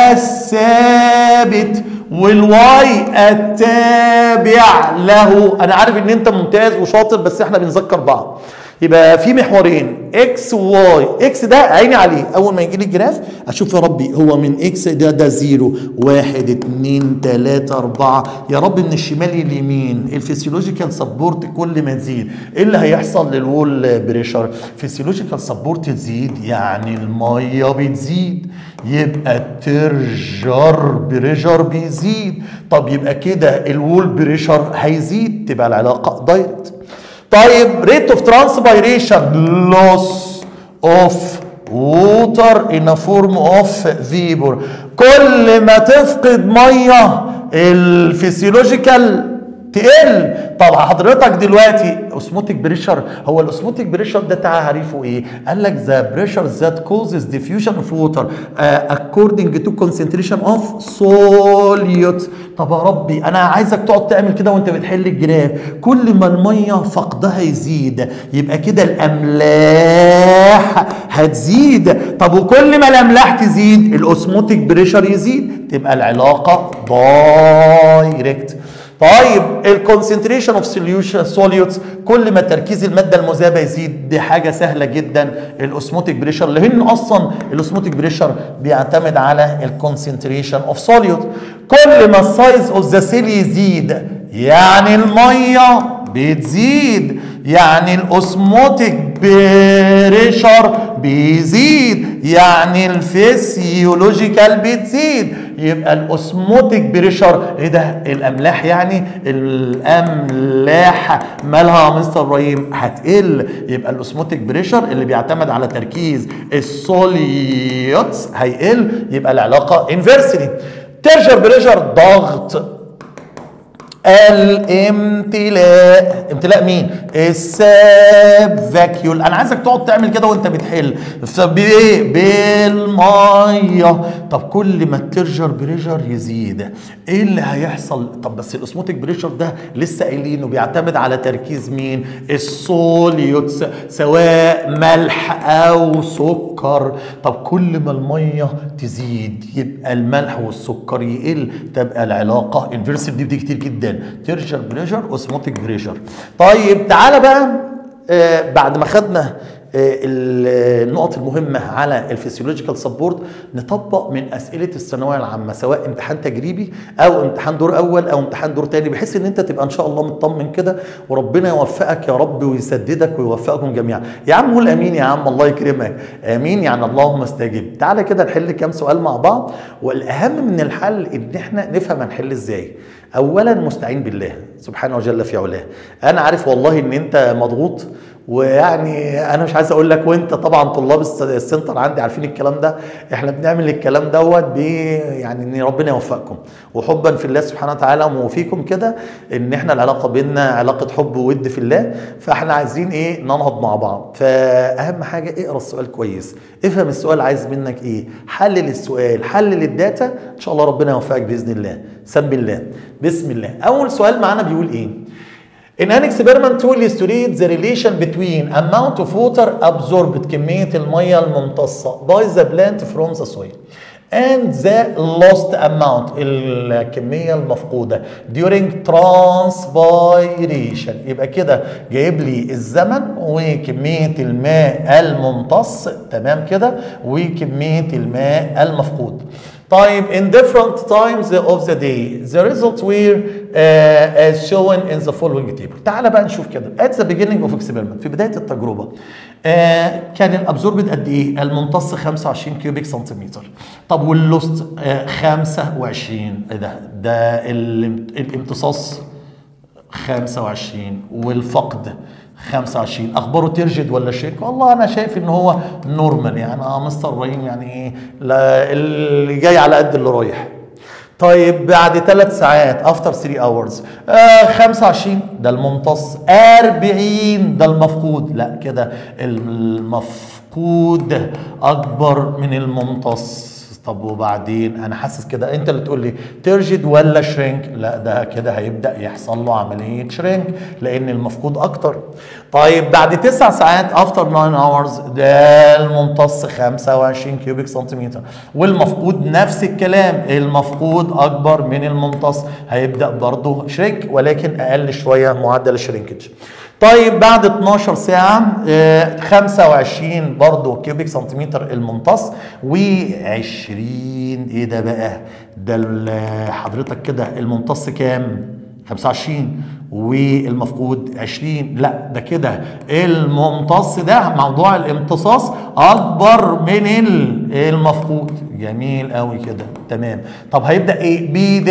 الثابت والواي التابع له انا عارف ان انت ممتاز وشاطر بس احنا بنذكر بعض يبقى في محورين اكس وواي اكس ده عيني عليه اول ما يجي لي الجراف اشوف يا ربي هو من اكس ده ده زيرو واحد اتنين تلاته اربعه يا رب من الشمال لليمين الفسيولوجيكال سبورت كل ما تزيد ايه اللي هيحصل للوول بريشر فسيولوجيكال سبورت تزيد يعني الميه بتزيد يبقى الترجر بريشر بيزيد طب يبقى كده الوول بريشر هيزيد تبقى العلاقه دايركت طيب ريت اوف ترانسبيريشن لوس اوف ووتر ان فورم اوف فيبور كل ما تفقد ميه الفسيولوجيكال تقل طب حضرتك دلوقتي اوسموتيك بريشر هو الاوسموتيك بريشر ده تعريفه ايه قال لك ذا بريشر ذات كوزز ديفيوجن اوف ووتر اكوردنج تو كونسنتريشن اوف سوليوت طب يا ربي انا عايزك تقعد تعمل كده وانت بتحل الجراف كل ما الميه فقدها يزيد يبقى كده الاملاح هتزيد طب وكل ما الاملاح تزيد الاوسموتيك بريشر يزيد تبقى العلاقه دايركت طيب الكونسنتريشن اوف سوليوشن سوليوتس كل ما تركيز الماده المذابه يزيد دي حاجه سهله جدا الاوسموتيك بريشر لان اصلا الاوسموتيك بريشر بيعتمد على الكونسنتريشن اوف سوليوت كل ما السايز اوف ذا سيل يزيد يعني الميه بتزيد يعني الاوسموتيك بريشر بيزيد يعني الفسيولوجيكال بتزيد يبقى الاوسموتيك بريشر ايه ده الاملاح يعني الاملاح مالها يا مستر ابراهيم هتقل يبقى الاوسموتيك بريشر اللي بيعتمد على تركيز السوليوتس هيقل يبقى العلاقه انفرسلي ترجر بريشر ضغط الامتلاء امتلاء مين الساب فاكيول انا عايزك تقعد تعمل كده وانت بتحل بايه بالميه طب كل ما الترجر بريشر يزيد ايه اللي هيحصل طب بس الاسموتيك بريشر ده لسه قايلينه بيعتمد على تركيز مين السوليوتس سواء ملح او سكر طب كل ما الميه تزيد يبقى الملح والسكر يقل تبقى العلاقه انفيرسيف دي بتيجي كتير جدا ترجر بريشر اوسموتيك بريشر طيب تعالى بقى آه بعد ما خدنا النقط المهمه على الفسيولوجيكال سبورت نطبق من اسئله الثانويه العامه سواء امتحان تجريبي او امتحان دور اول او امتحان دور تاني بحيث ان انت تبقى ان شاء الله مطمن كده وربنا يوفقك يا رب ويسددك ويوفقكم جميعا يا عم قول امين يا عم الله يكرمك امين يعني اللهم استجب تعالى كده نحل كام سؤال مع بعض والاهم من الحل ان احنا نفهم هنحل ازاي اولا مستعين بالله سبحانه وجل في علاه انا عارف والله ان انت مضغوط ويعني انا مش عايز اقول لك وانت طبعا طلاب السنتر عندي عارفين الكلام ده احنا بنعمل الكلام دوت ب يعني ان ربنا يوفقكم وحبا في الله سبحانه وتعالى وفيكم كده ان احنا العلاقه بيننا علاقه حب وود في الله فاحنا عايزين ايه ننهض مع بعض فاهم حاجه اقرا السؤال كويس افهم السؤال عايز منك ايه حلل السؤال حلل الداتا ان شاء الله ربنا يوفقك باذن الله سم بالله بسم الله اول سؤال معانا بيقول ايه In an experiment to illustrate the relation between amount of water absorbed كمية المية الممتصة by the plant from the soil and the lost amount الكمية المفقودة during transpiration يبقى كده جايب لي الزمن وكمية الماء الممتص تمام كده وكمية الماء المفقود طيب in different times of the day the result were uh, as shown in the following table تعال بقى نشوف كده at the beginning of experiment في بداية التجربة uh, كان الابزوربد قد ايه الممتص 25 كيوبيك سنتيمتر طب واللوست uh, 25 ايه ده ده الامتصاص 25 والفقد 25 اخباره ترجد ولا شيك والله انا شايف ان هو نورمال يعني اه مستر ابراهيم يعني ايه اللي جاي على قد اللي رايح طيب بعد ثلاث ساعات افتر 3 اورز آه 25 ده الممتص 40 ده المفقود لا كده المفقود اكبر من الممتص طب وبعدين انا حاسس كده انت اللي تقول لي ترجد ولا شرينك لا ده كده هيبدا يحصل له عمليه شرينك لان المفقود اكتر طيب بعد تسع ساعات افتر 9 اورز ده الممتص 25 كيوبيك سنتيمتر والمفقود نفس الكلام المفقود اكبر من الممتص هيبدا برضه شرينك ولكن اقل شويه معدل الشرينكج طيب بعد 12 ساعة آه 25 برضه كيوبيك سنتيمتر الممتص و20 ايه ده بقى؟ ده حضرتك كده الممتص كام؟ 25 والمفقود 20 لا ده كده الممتص ده موضوع الامتصاص اكبر من المفقود جميل قوي كده تمام طب هيبدا ايه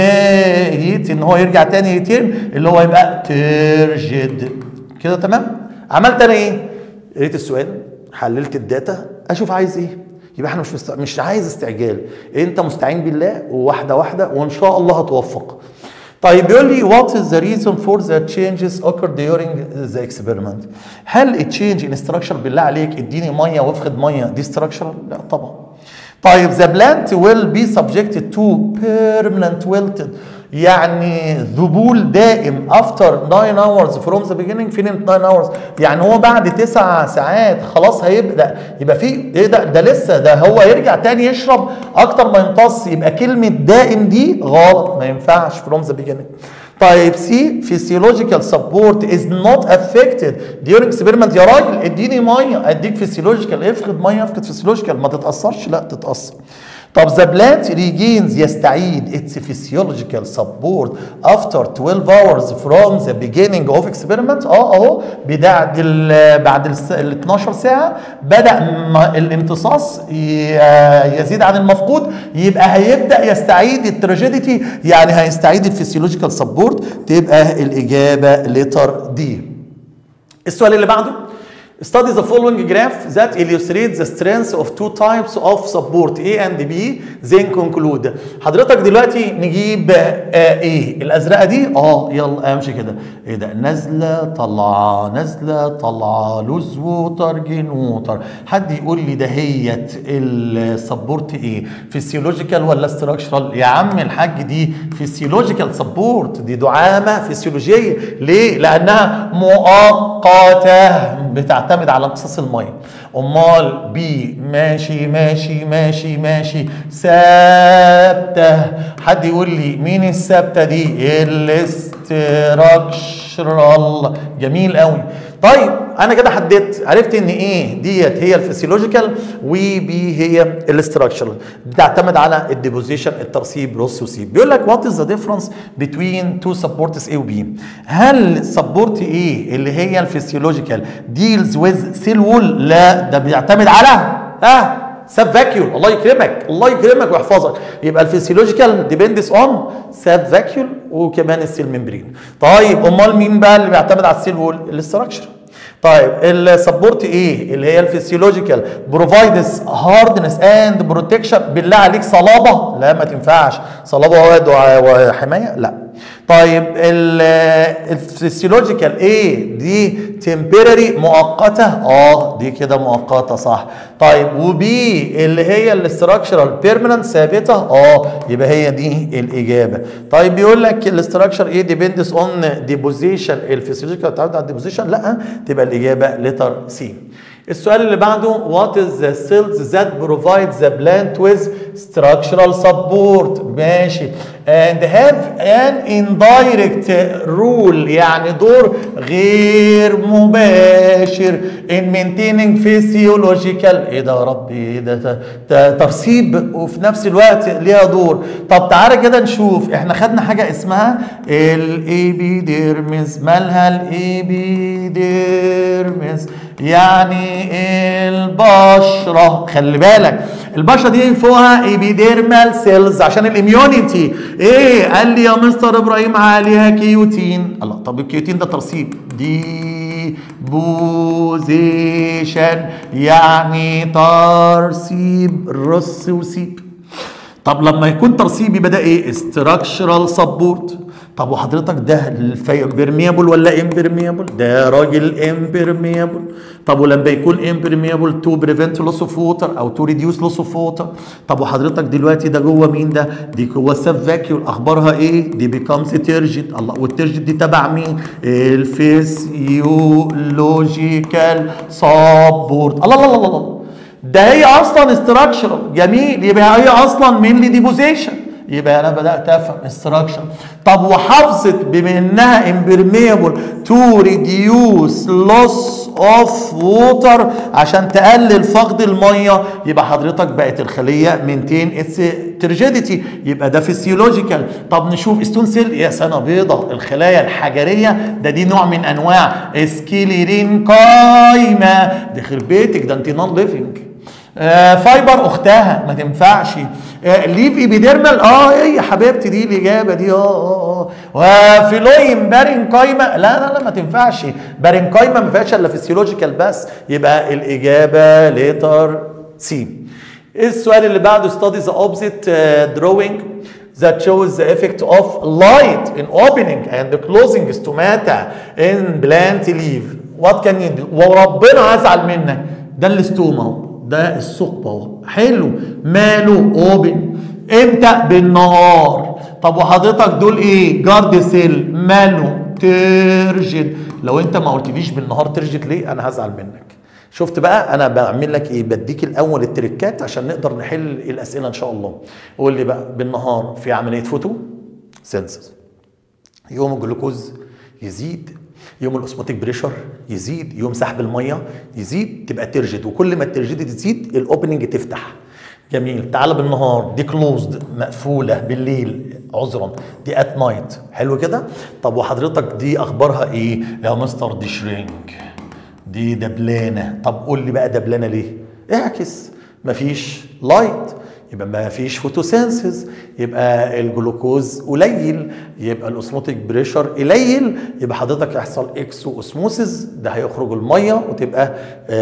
بدايه ان هو يرجع تاني يتم اللي هو يبقى ترجد كده تمام عملت انا ايه قريت السؤال حللت الداتا اشوف عايز ايه يبقى احنا مش مست... مش عايز استعجال انت مستعين بالله وواحده واحده وان شاء الله هتوفق طيب بيقول لي what is the reason for the changes occurred during the experiment هل التشينج ان structure بالله عليك اديني ميه وافقد ميه دي structural لا طبعا طيب the plant will be subjected to permanent wilted يعني ذبول دائم افتر 9 hours from the beginning فين 9 hours يعني هو بعد 9 ساعات خلاص هيبدا يبقى في ايه ده ده لسه ده هو يرجع تاني يشرب اكتر ما يمتص يبقى كلمه دائم دي غلط ما ينفعش from the beginning طيب سي physiological support is not affected during experiment يا راجل اديني ميه اديك physiological افقد ميه افقد physiological ما تتاثرش لا تتاثر طب the plant regains يستعيد its physiological support after 12 hours from the beginning of experiment اه اهو بعد ال بعد ال 12 ساعه بدا الامتصاص يزيد عن المفقود يبقى هيبدا يستعيد التراجيديتي يعني هيستعيد الفسيولوجيكال سبورت تبقى الاجابه لتر دي السؤال اللي بعده Study the following graph that illustrates the strength of two types of support A and B then conclude حضرتك دلوقتي نجيب آه ايه الازرقه دي اه يلا امشي كده ايه ده نازله طالعه نازله طالعه لوز ووتر جين ووتر حد يقول لي دهيت السبورت ايه فيسيولوجيكال ولا استراكشرال يا عم الحاج دي فيسيولوجيكال سبورت دي دعامه فيسيولوجيه ليه لانها مؤقته بتعتمد على امتصاص الميه امال بي ماشي ماشي ماشي ماشي ثابته حد يقول لي مين الثابته دي الاستراكشرال جميل قوي طيب انا كده حددت عرفت ان ايه ديت هي الفسيولوجيكال وبي هي الاستراكشرال بتعتمد على الديبوزيشن الترسيب رص وسيب بيقول لك وات از ذا ديفرنس بين تو سبورتس اي وبي هل سبورت ايه اللي هي الفسيولوجيكال ديلز ويز سيل وول لا ده بيعتمد على اه ساب فاكيول الله يكرمك الله يكرمك ويحفظك يبقى الفسيولوجيكال ديبندس اون ساب فاكيول وكمان السيل ممبرين طيب امال مين بقى اللي بيعتمد على السيل وول الاستراكشر طيب السبورت ايه اللي هي الفسيولوجيكال بروفايدز هاردنس اند بروتكشن بالله عليك صلابه لا ما تنفعش صلابه وحمايه لا طيب الفسيولوجيكال ايه دي تمبرري مؤقته اه دي كده مؤقته صح طيب وبي اللي هي الاستراكشرال بيرمننت ثابته اه يبقى هي دي الاجابه طيب بيقول لك الاستراكشر ايه ديبندس اون ديبوزيشن الفسيولوجيكال بتعتمد على الديبوزيشن لا تبقى الاجابه لتر سي السؤال اللي بعده what is the cells that provide the plant with structural support ماشي and have an indirect role يعني دور غير مباشر in maintaining physiological ايه ده يا رب ايه ده, ده ترسيب وفي نفس الوقت ليها دور طب تعالى كده نشوف احنا خدنا حاجه اسمها الابيديرمس مالها الابيديرمس يعني البشره خلي بالك البشره دي فوقها ايبيديرمال سيلز عشان الاميونيتي ايه قال لي يا مستر ابراهيم عليها كيوتين الله طب الكيوتين ده ترسيب دي بوزيشن يعني ترسيب رص وسيب طب لما يكون ترسيبي بدا ايه استراكشرال سبورت طب وحضرتك ده امبرميبل ولا امبرميبل ده راجل امبرميبل طب ولما يكون امبرميبل تو بريفنت لوس اوف ووتر او تو ريديوس لوس اوف ووتر طب وحضرتك دلوقتي ده جوه مين ده دي جوه سب فاكيول اخبارها ايه دي بيكامز تيرجيد الله والتيرجيد دي تبع مين الفيسيولوجيكال سبورت الله الله الله الله ده هي اصلا استراكشرال جميل يبقى هي اصلا مينلي ديبوزيشن يبقى انا بدات افهم استراكشر طب وحافظت بما انها امبرميبل تو ريديوس لوس اوف ووتر عشان تقلل فقد الميه يبقى حضرتك بقت الخليه مينتين اتس ترجيديتي يبقى ده فيسيولوجيكال طب نشوف ستون سيل يا سنه بيضه الخلايا الحجريه ده دي نوع من انواع سكيليرين قايمه ده خرب بيتك ده انت نون ليفنج آه فايبر اختها ما تنفعش آه ليف ايبيديرمال اه ايه يا حبيبتي دي الاجابه دي اه اه اه وفيلويم بارينكايما لا لا لا ما تنفعش بارينكايما ما فيهاش الا فيسيولوجيكال بس يبقى الاجابه ليتر سي السؤال اللي بعده study the opposite uh, drawing that shows the effect of light in opening and closing stomata in plant leaf what can you do وربنا هزعل منك ده الاستوما اهو ده الثقب اهو حلو ماله اوبن امتى بالنهار طب وحضرتك دول ايه جارد سيل ماله ترجد لو انت ما قلتليش بالنهار ترجد ليه انا هزعل منك شفت بقى انا بعمل لك ايه بديك الاول التريكات عشان نقدر نحل الاسئله ان شاء الله قول لي بقى بالنهار في عمليه فوتو سنسز يوم الجلوكوز يزيد يوم الاسموتيك بريشر يزيد يوم سحب الميه يزيد تبقى ترجد وكل ما الترجد تزيد الاوبننج تفتح جميل تعال بالنهار دي كلوزد مقفوله بالليل عذرا دي ات نايت حلو كده طب وحضرتك دي اخبارها ايه يا مستر دي شرينك دي دبلانه طب قول لي بقى دبلانه ليه اعكس مفيش لايت يبقى ما فيش فوتوسينسز يبقى الجلوكوز قليل يبقى الاسموتيك بريشر قليل يبقى حضرتك يحصل اكسو اسموسيس ده هيخرج الميه وتبقى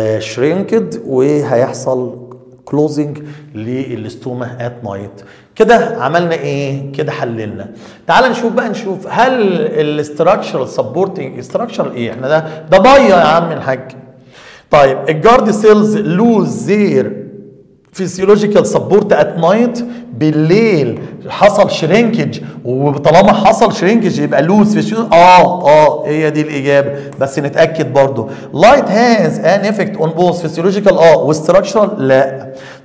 شرينكد وهيحصل كلوزنج للاستوما ات نايت كده عملنا ايه كده حللنا تعال نشوف بقى نشوف هل الاستراكشرال سبورتنج استراكشرال ايه احنا ده ده ضيه يا عم الحاج طيب الجارد سيلز لوز زير فيسيولوجيكال سبورت ات نايت بالليل حصل شرينكج وطالما حصل شرينكج يبقى لوز فيسيولوجي اه اه هي دي الاجابه بس نتاكد برضو لايت هاز ان افكت اون بوث فيسيولوجيكال اه وستراكشرال لا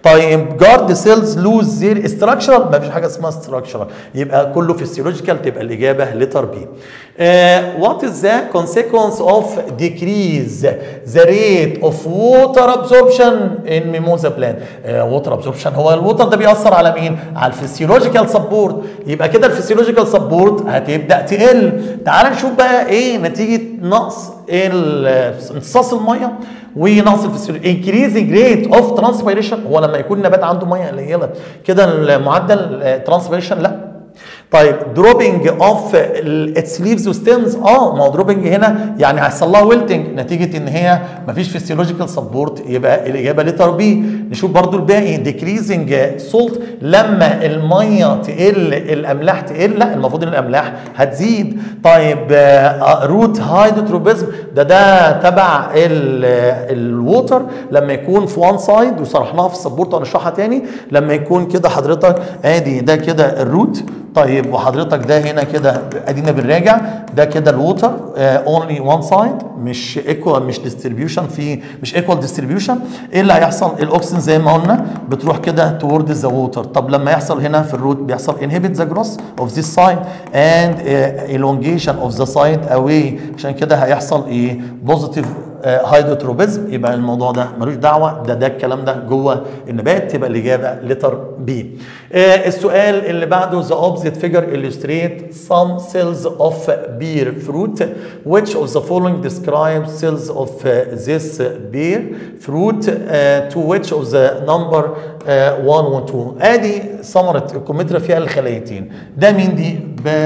طيب جارد سيلز لوز زير استراكشرال ما فيش حاجه اسمها استراكشرال يبقى كله فيسيولوجيكال تبقى الاجابه لتر بي وات از ذا consequence اوف decrease ذا ريت اوف ووتر ابزوربشن ان ميموزا بلان ووتر ابزوربشن هو الووتر ده بيأثر على مين؟ على الفسيولوجيكال سبورت يبقى كده الفسيولوجيكال سبورت هتبدا تقل تعال نشوف بقى ايه نتيجه نقص امتصاص الميه ونقص الفسيولوجي انكريزنج ريت اوف ترانسبيريشن هو لما يكون النبات عنده ميه قليله كده المعدل ترانسبيريشن لا طيب دروبنج اوف اتس ليفز وستيمز اه ما هو دروبنج هنا يعني هيحصل لها ويلتنج نتيجه ان هي ما فيش فيسيولوجيكال سبورت يبقى الاجابه لتر بي نشوف برضو الباقي ديكريزنج سولت لما الميه تقل الاملاح تقل لا المفروض ان الاملاح هتزيد طيب روت هايدروتروبيزم ده ده تبع الووتر لما يكون في وان سايد وشرحناها في السبورت هنشرحها تاني لما يكون كده حضرتك ادي ده كده الروت طيب وحضرتك ده هنا كده ادينا بنراجع ده كده الووتر اونلي وان سايد مش ايكوال مش ديستريبيوشن في مش ايكوال ديستريبيوشن ايه اللي هيحصل الاكسجين زي ما قلنا بتروح كده تورد ذا ووتر طب لما يحصل هنا في الروت بيحصل انهبت ذا جروس اوف ذيس سايد اند elongation اوف ذا سايد اواي عشان كده هيحصل ايه بوزيتيف هايدروتروبيزم يبقى الموضوع ده ملوش دعوه ده ده الكلام ده جوه النبات تبقى الاجابه لتر بي آه السؤال اللي بعده the opposite figure illustrate some cells of beer fruit which of the following describe cells of uh, this beer fruit uh, to which of the number 1 و 2 ادي ثمره الكمثرى فيها الخلايتين ده مين دي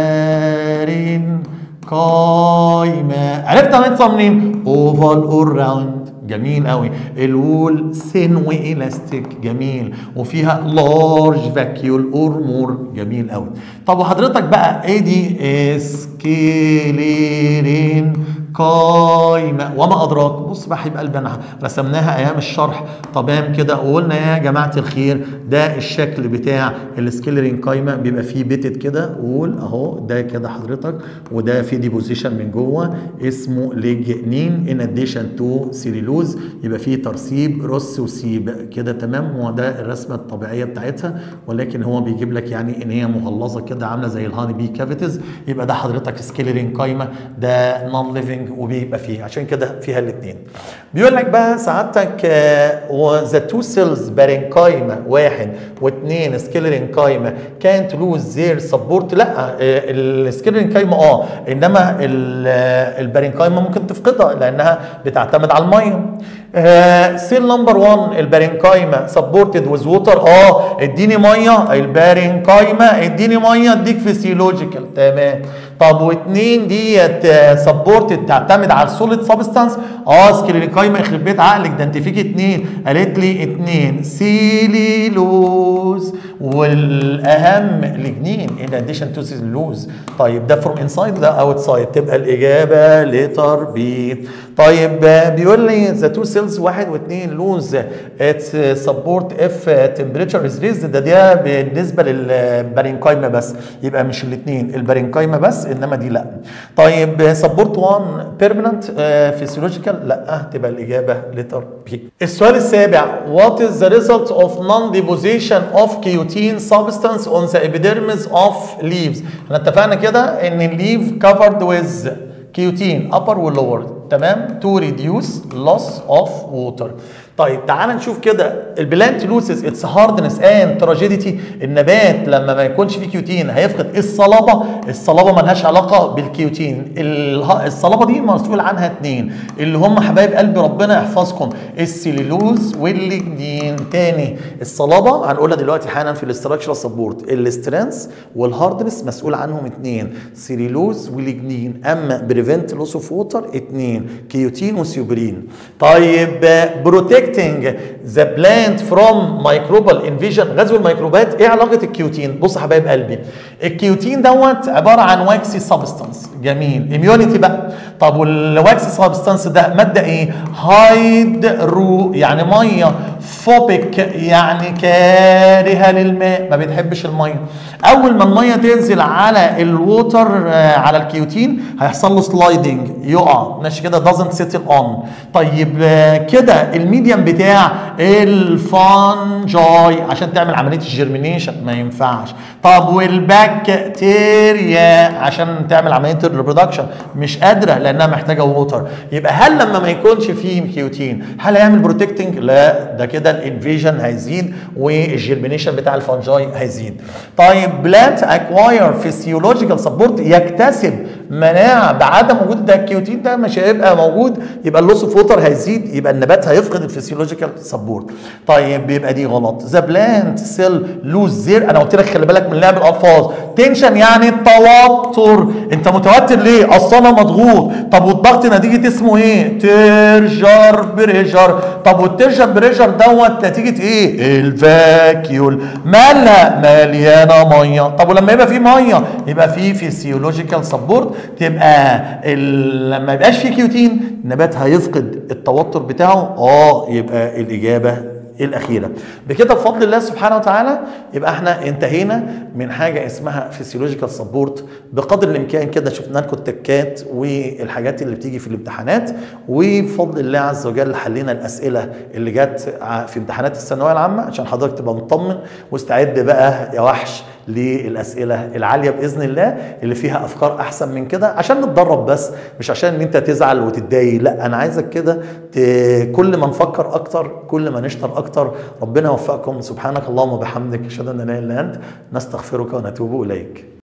بارين قايمة عرفت هنطلع منين؟ اوفال اور راوند جميل قوي الوول سين والاستيك جميل وفيها لارج فاكيول اور مور جميل قوي طب وحضرتك بقى ايه دي سكيليرين قايمة وما أدراك بص بقى حبيب قلبي أنا رسمناها أيام الشرح تمام كده وقلنا يا جماعة الخير ده الشكل بتاع السكيلرين قايمة بيبقى فيه بيتت كده وول أهو ده كده حضرتك وده في ديبوزيشن من جوه اسمه ليجنين ان اديشن تو سيلولوز يبقى فيه ترسيب رص وسيب كده تمام هو ده الرسمة الطبيعية بتاعتها ولكن هو بيجيب لك يعني ان هي مغلظة كده عاملة زي الهاني بي كافيتيز يبقى ده حضرتك سكيلرين قايمة ده نون ليفنج وبيبقى فيه عشان كده فيها الاثنين بيقول لك بقى سعادتك ذا تو سيلز بارينكايما واحد واثنين سكيلرينكايما كانت لوز زير سبورت لا السكيلرينكايما اه انما البارينكايما ممكن تفقدها لانها بتعتمد على الميه سيل نمبر 1 البارينكايما سبورتد ويز ووتر اه اديني ميه البارينكايما اديني ميه اديك فيسيولوجيكال تمام طب واثنين ديت سبورتد تعتمد على السوليد سبستانس اه سكليريكايما يخرب بيت عقلك ده انت فيك اثنين قالت لي اثنين سيليلوز والاهم لجنين ان اديشن تو سيلولوز طيب ده فروم انسايد وده اوت سايد تبقى الاجابه لتر بي طيب بيقول لي ذا تو سيلز واحد واثنين لوز اتس سبورت اف تمبريتشر از ريز ده ده بالنسبه للبارينكايما بس يبقى مش الاثنين البارينكايما بس انما دي لا طيب سبورت 1 بيرمننت فيسيولوجيكال لا تبقى الاجابه لتر بي السؤال السابع وات از ذا ريزلت اوف نون ديبوزيشن اوف كيوتين سبستانس اون ذا epidermis اوف ليفز احنا اتفقنا كده ان الليف كفرد ويز كيوتين upper واللور تمام تو ريديوس لوس اوف ووتر طيب تعال نشوف كده البلانت لوسز اتس هاردنس اند تراجيديتي النبات لما ما يكونش فيه كيوتين هيفقد الصلابه الصلابه ملهاش علاقه بالكيوتين الصلابه دي مسؤول عنها اتنين اللي هم حبايب قلب ربنا يحفظكم السيلولوز والليجنين تاني الصلابه هنقولها دلوقتي حالا في الاستراكشر سبورت الاسترنس والهاردنس مسؤول عنهم اتنين سيلولوز وليجنين اما بريفنت لوس اوف ووتر اتنين كيوتين وسيوبرين طيب بروتكت protecting the plant from microbial invasion غزو الميكروبات ايه علاقه الكيوتين بص يا حبايب قلبي الكيوتين دوت عباره عن واكسي سبستانس جميل اميونيتي بقى طب والواكسي سبستانس ده ماده ايه هايد رو يعني ميه فوبيك يعني كارهه للماء ما بتحبش الميه اول ما الميه تنزل على الووتر آه، على الكيوتين هيحصل له سلايدنج يقع ماشي كده doesn't settle on طيب آه، كده الميديم بتاع الفانجاي عشان تعمل عمليه الجيرمينيشن ما ينفعش طب والبكتيريا عشان تعمل عمليه الريبرودكشن مش قادره لانها محتاجه ووتر يبقى هل لما ما يكونش فيه كيوتين هل هيعمل بروتكتنج لا ده كده الانفيجن هيزيد والجيرمينيشن بتاع الفانجاي هيزيد طيب بلانت اكواير فيسيولوجيكال سبورت يكتسب مناعه بعدم وجود ده الكيوتين ده مش هيبقى موجود يبقى اللوس اوف ووتر هيزيد يبقى النبات هيفقد الفسيولوجيكال سبورت طيب يبقى دي غلط ذا بلانت سيل لوز زير انا قلت لك خلي بالك من لعب الالفاظ تنشن يعني التوتر انت متوتر ليه اصل انا مضغوط طب والضغط نتيجه اسمه ايه ترجر بريجر طب والترجر بريجر دوت نتيجه ايه الفاكيول مالها مليانه ميه طب ولما يبقى في ميه يبقى في فيسيولوجيكال سبورت تبقى ال- لما يبقاش في كيوتين النبات هيفقد التوتر بتاعه اه يبقى الاجابه الاخيره بكده بفضل الله سبحانه وتعالى يبقى احنا انتهينا من حاجه اسمها فيسيولوجيكال سبورت بقدر الامكان كده شفنا لكم التكات والحاجات اللي بتيجي في الامتحانات وبفضل الله عز وجل حلينا الاسئله اللي جت ع- في امتحانات الثانويه العامه عشان حضرتك تبقى مطمن واستعد بقى يا وحش للاسئله العاليه باذن الله اللي فيها افكار احسن من كده عشان نتدرب بس مش عشان ان انت تزعل وتتضايق لا انا عايزك كده ت- كل ما نفكر اكتر كل ما نشطر اكتر ربنا يوفقكم سبحانك اللهم وبحمدك اشهد ان لا اله الا انت نستغفرك ونتوب اليك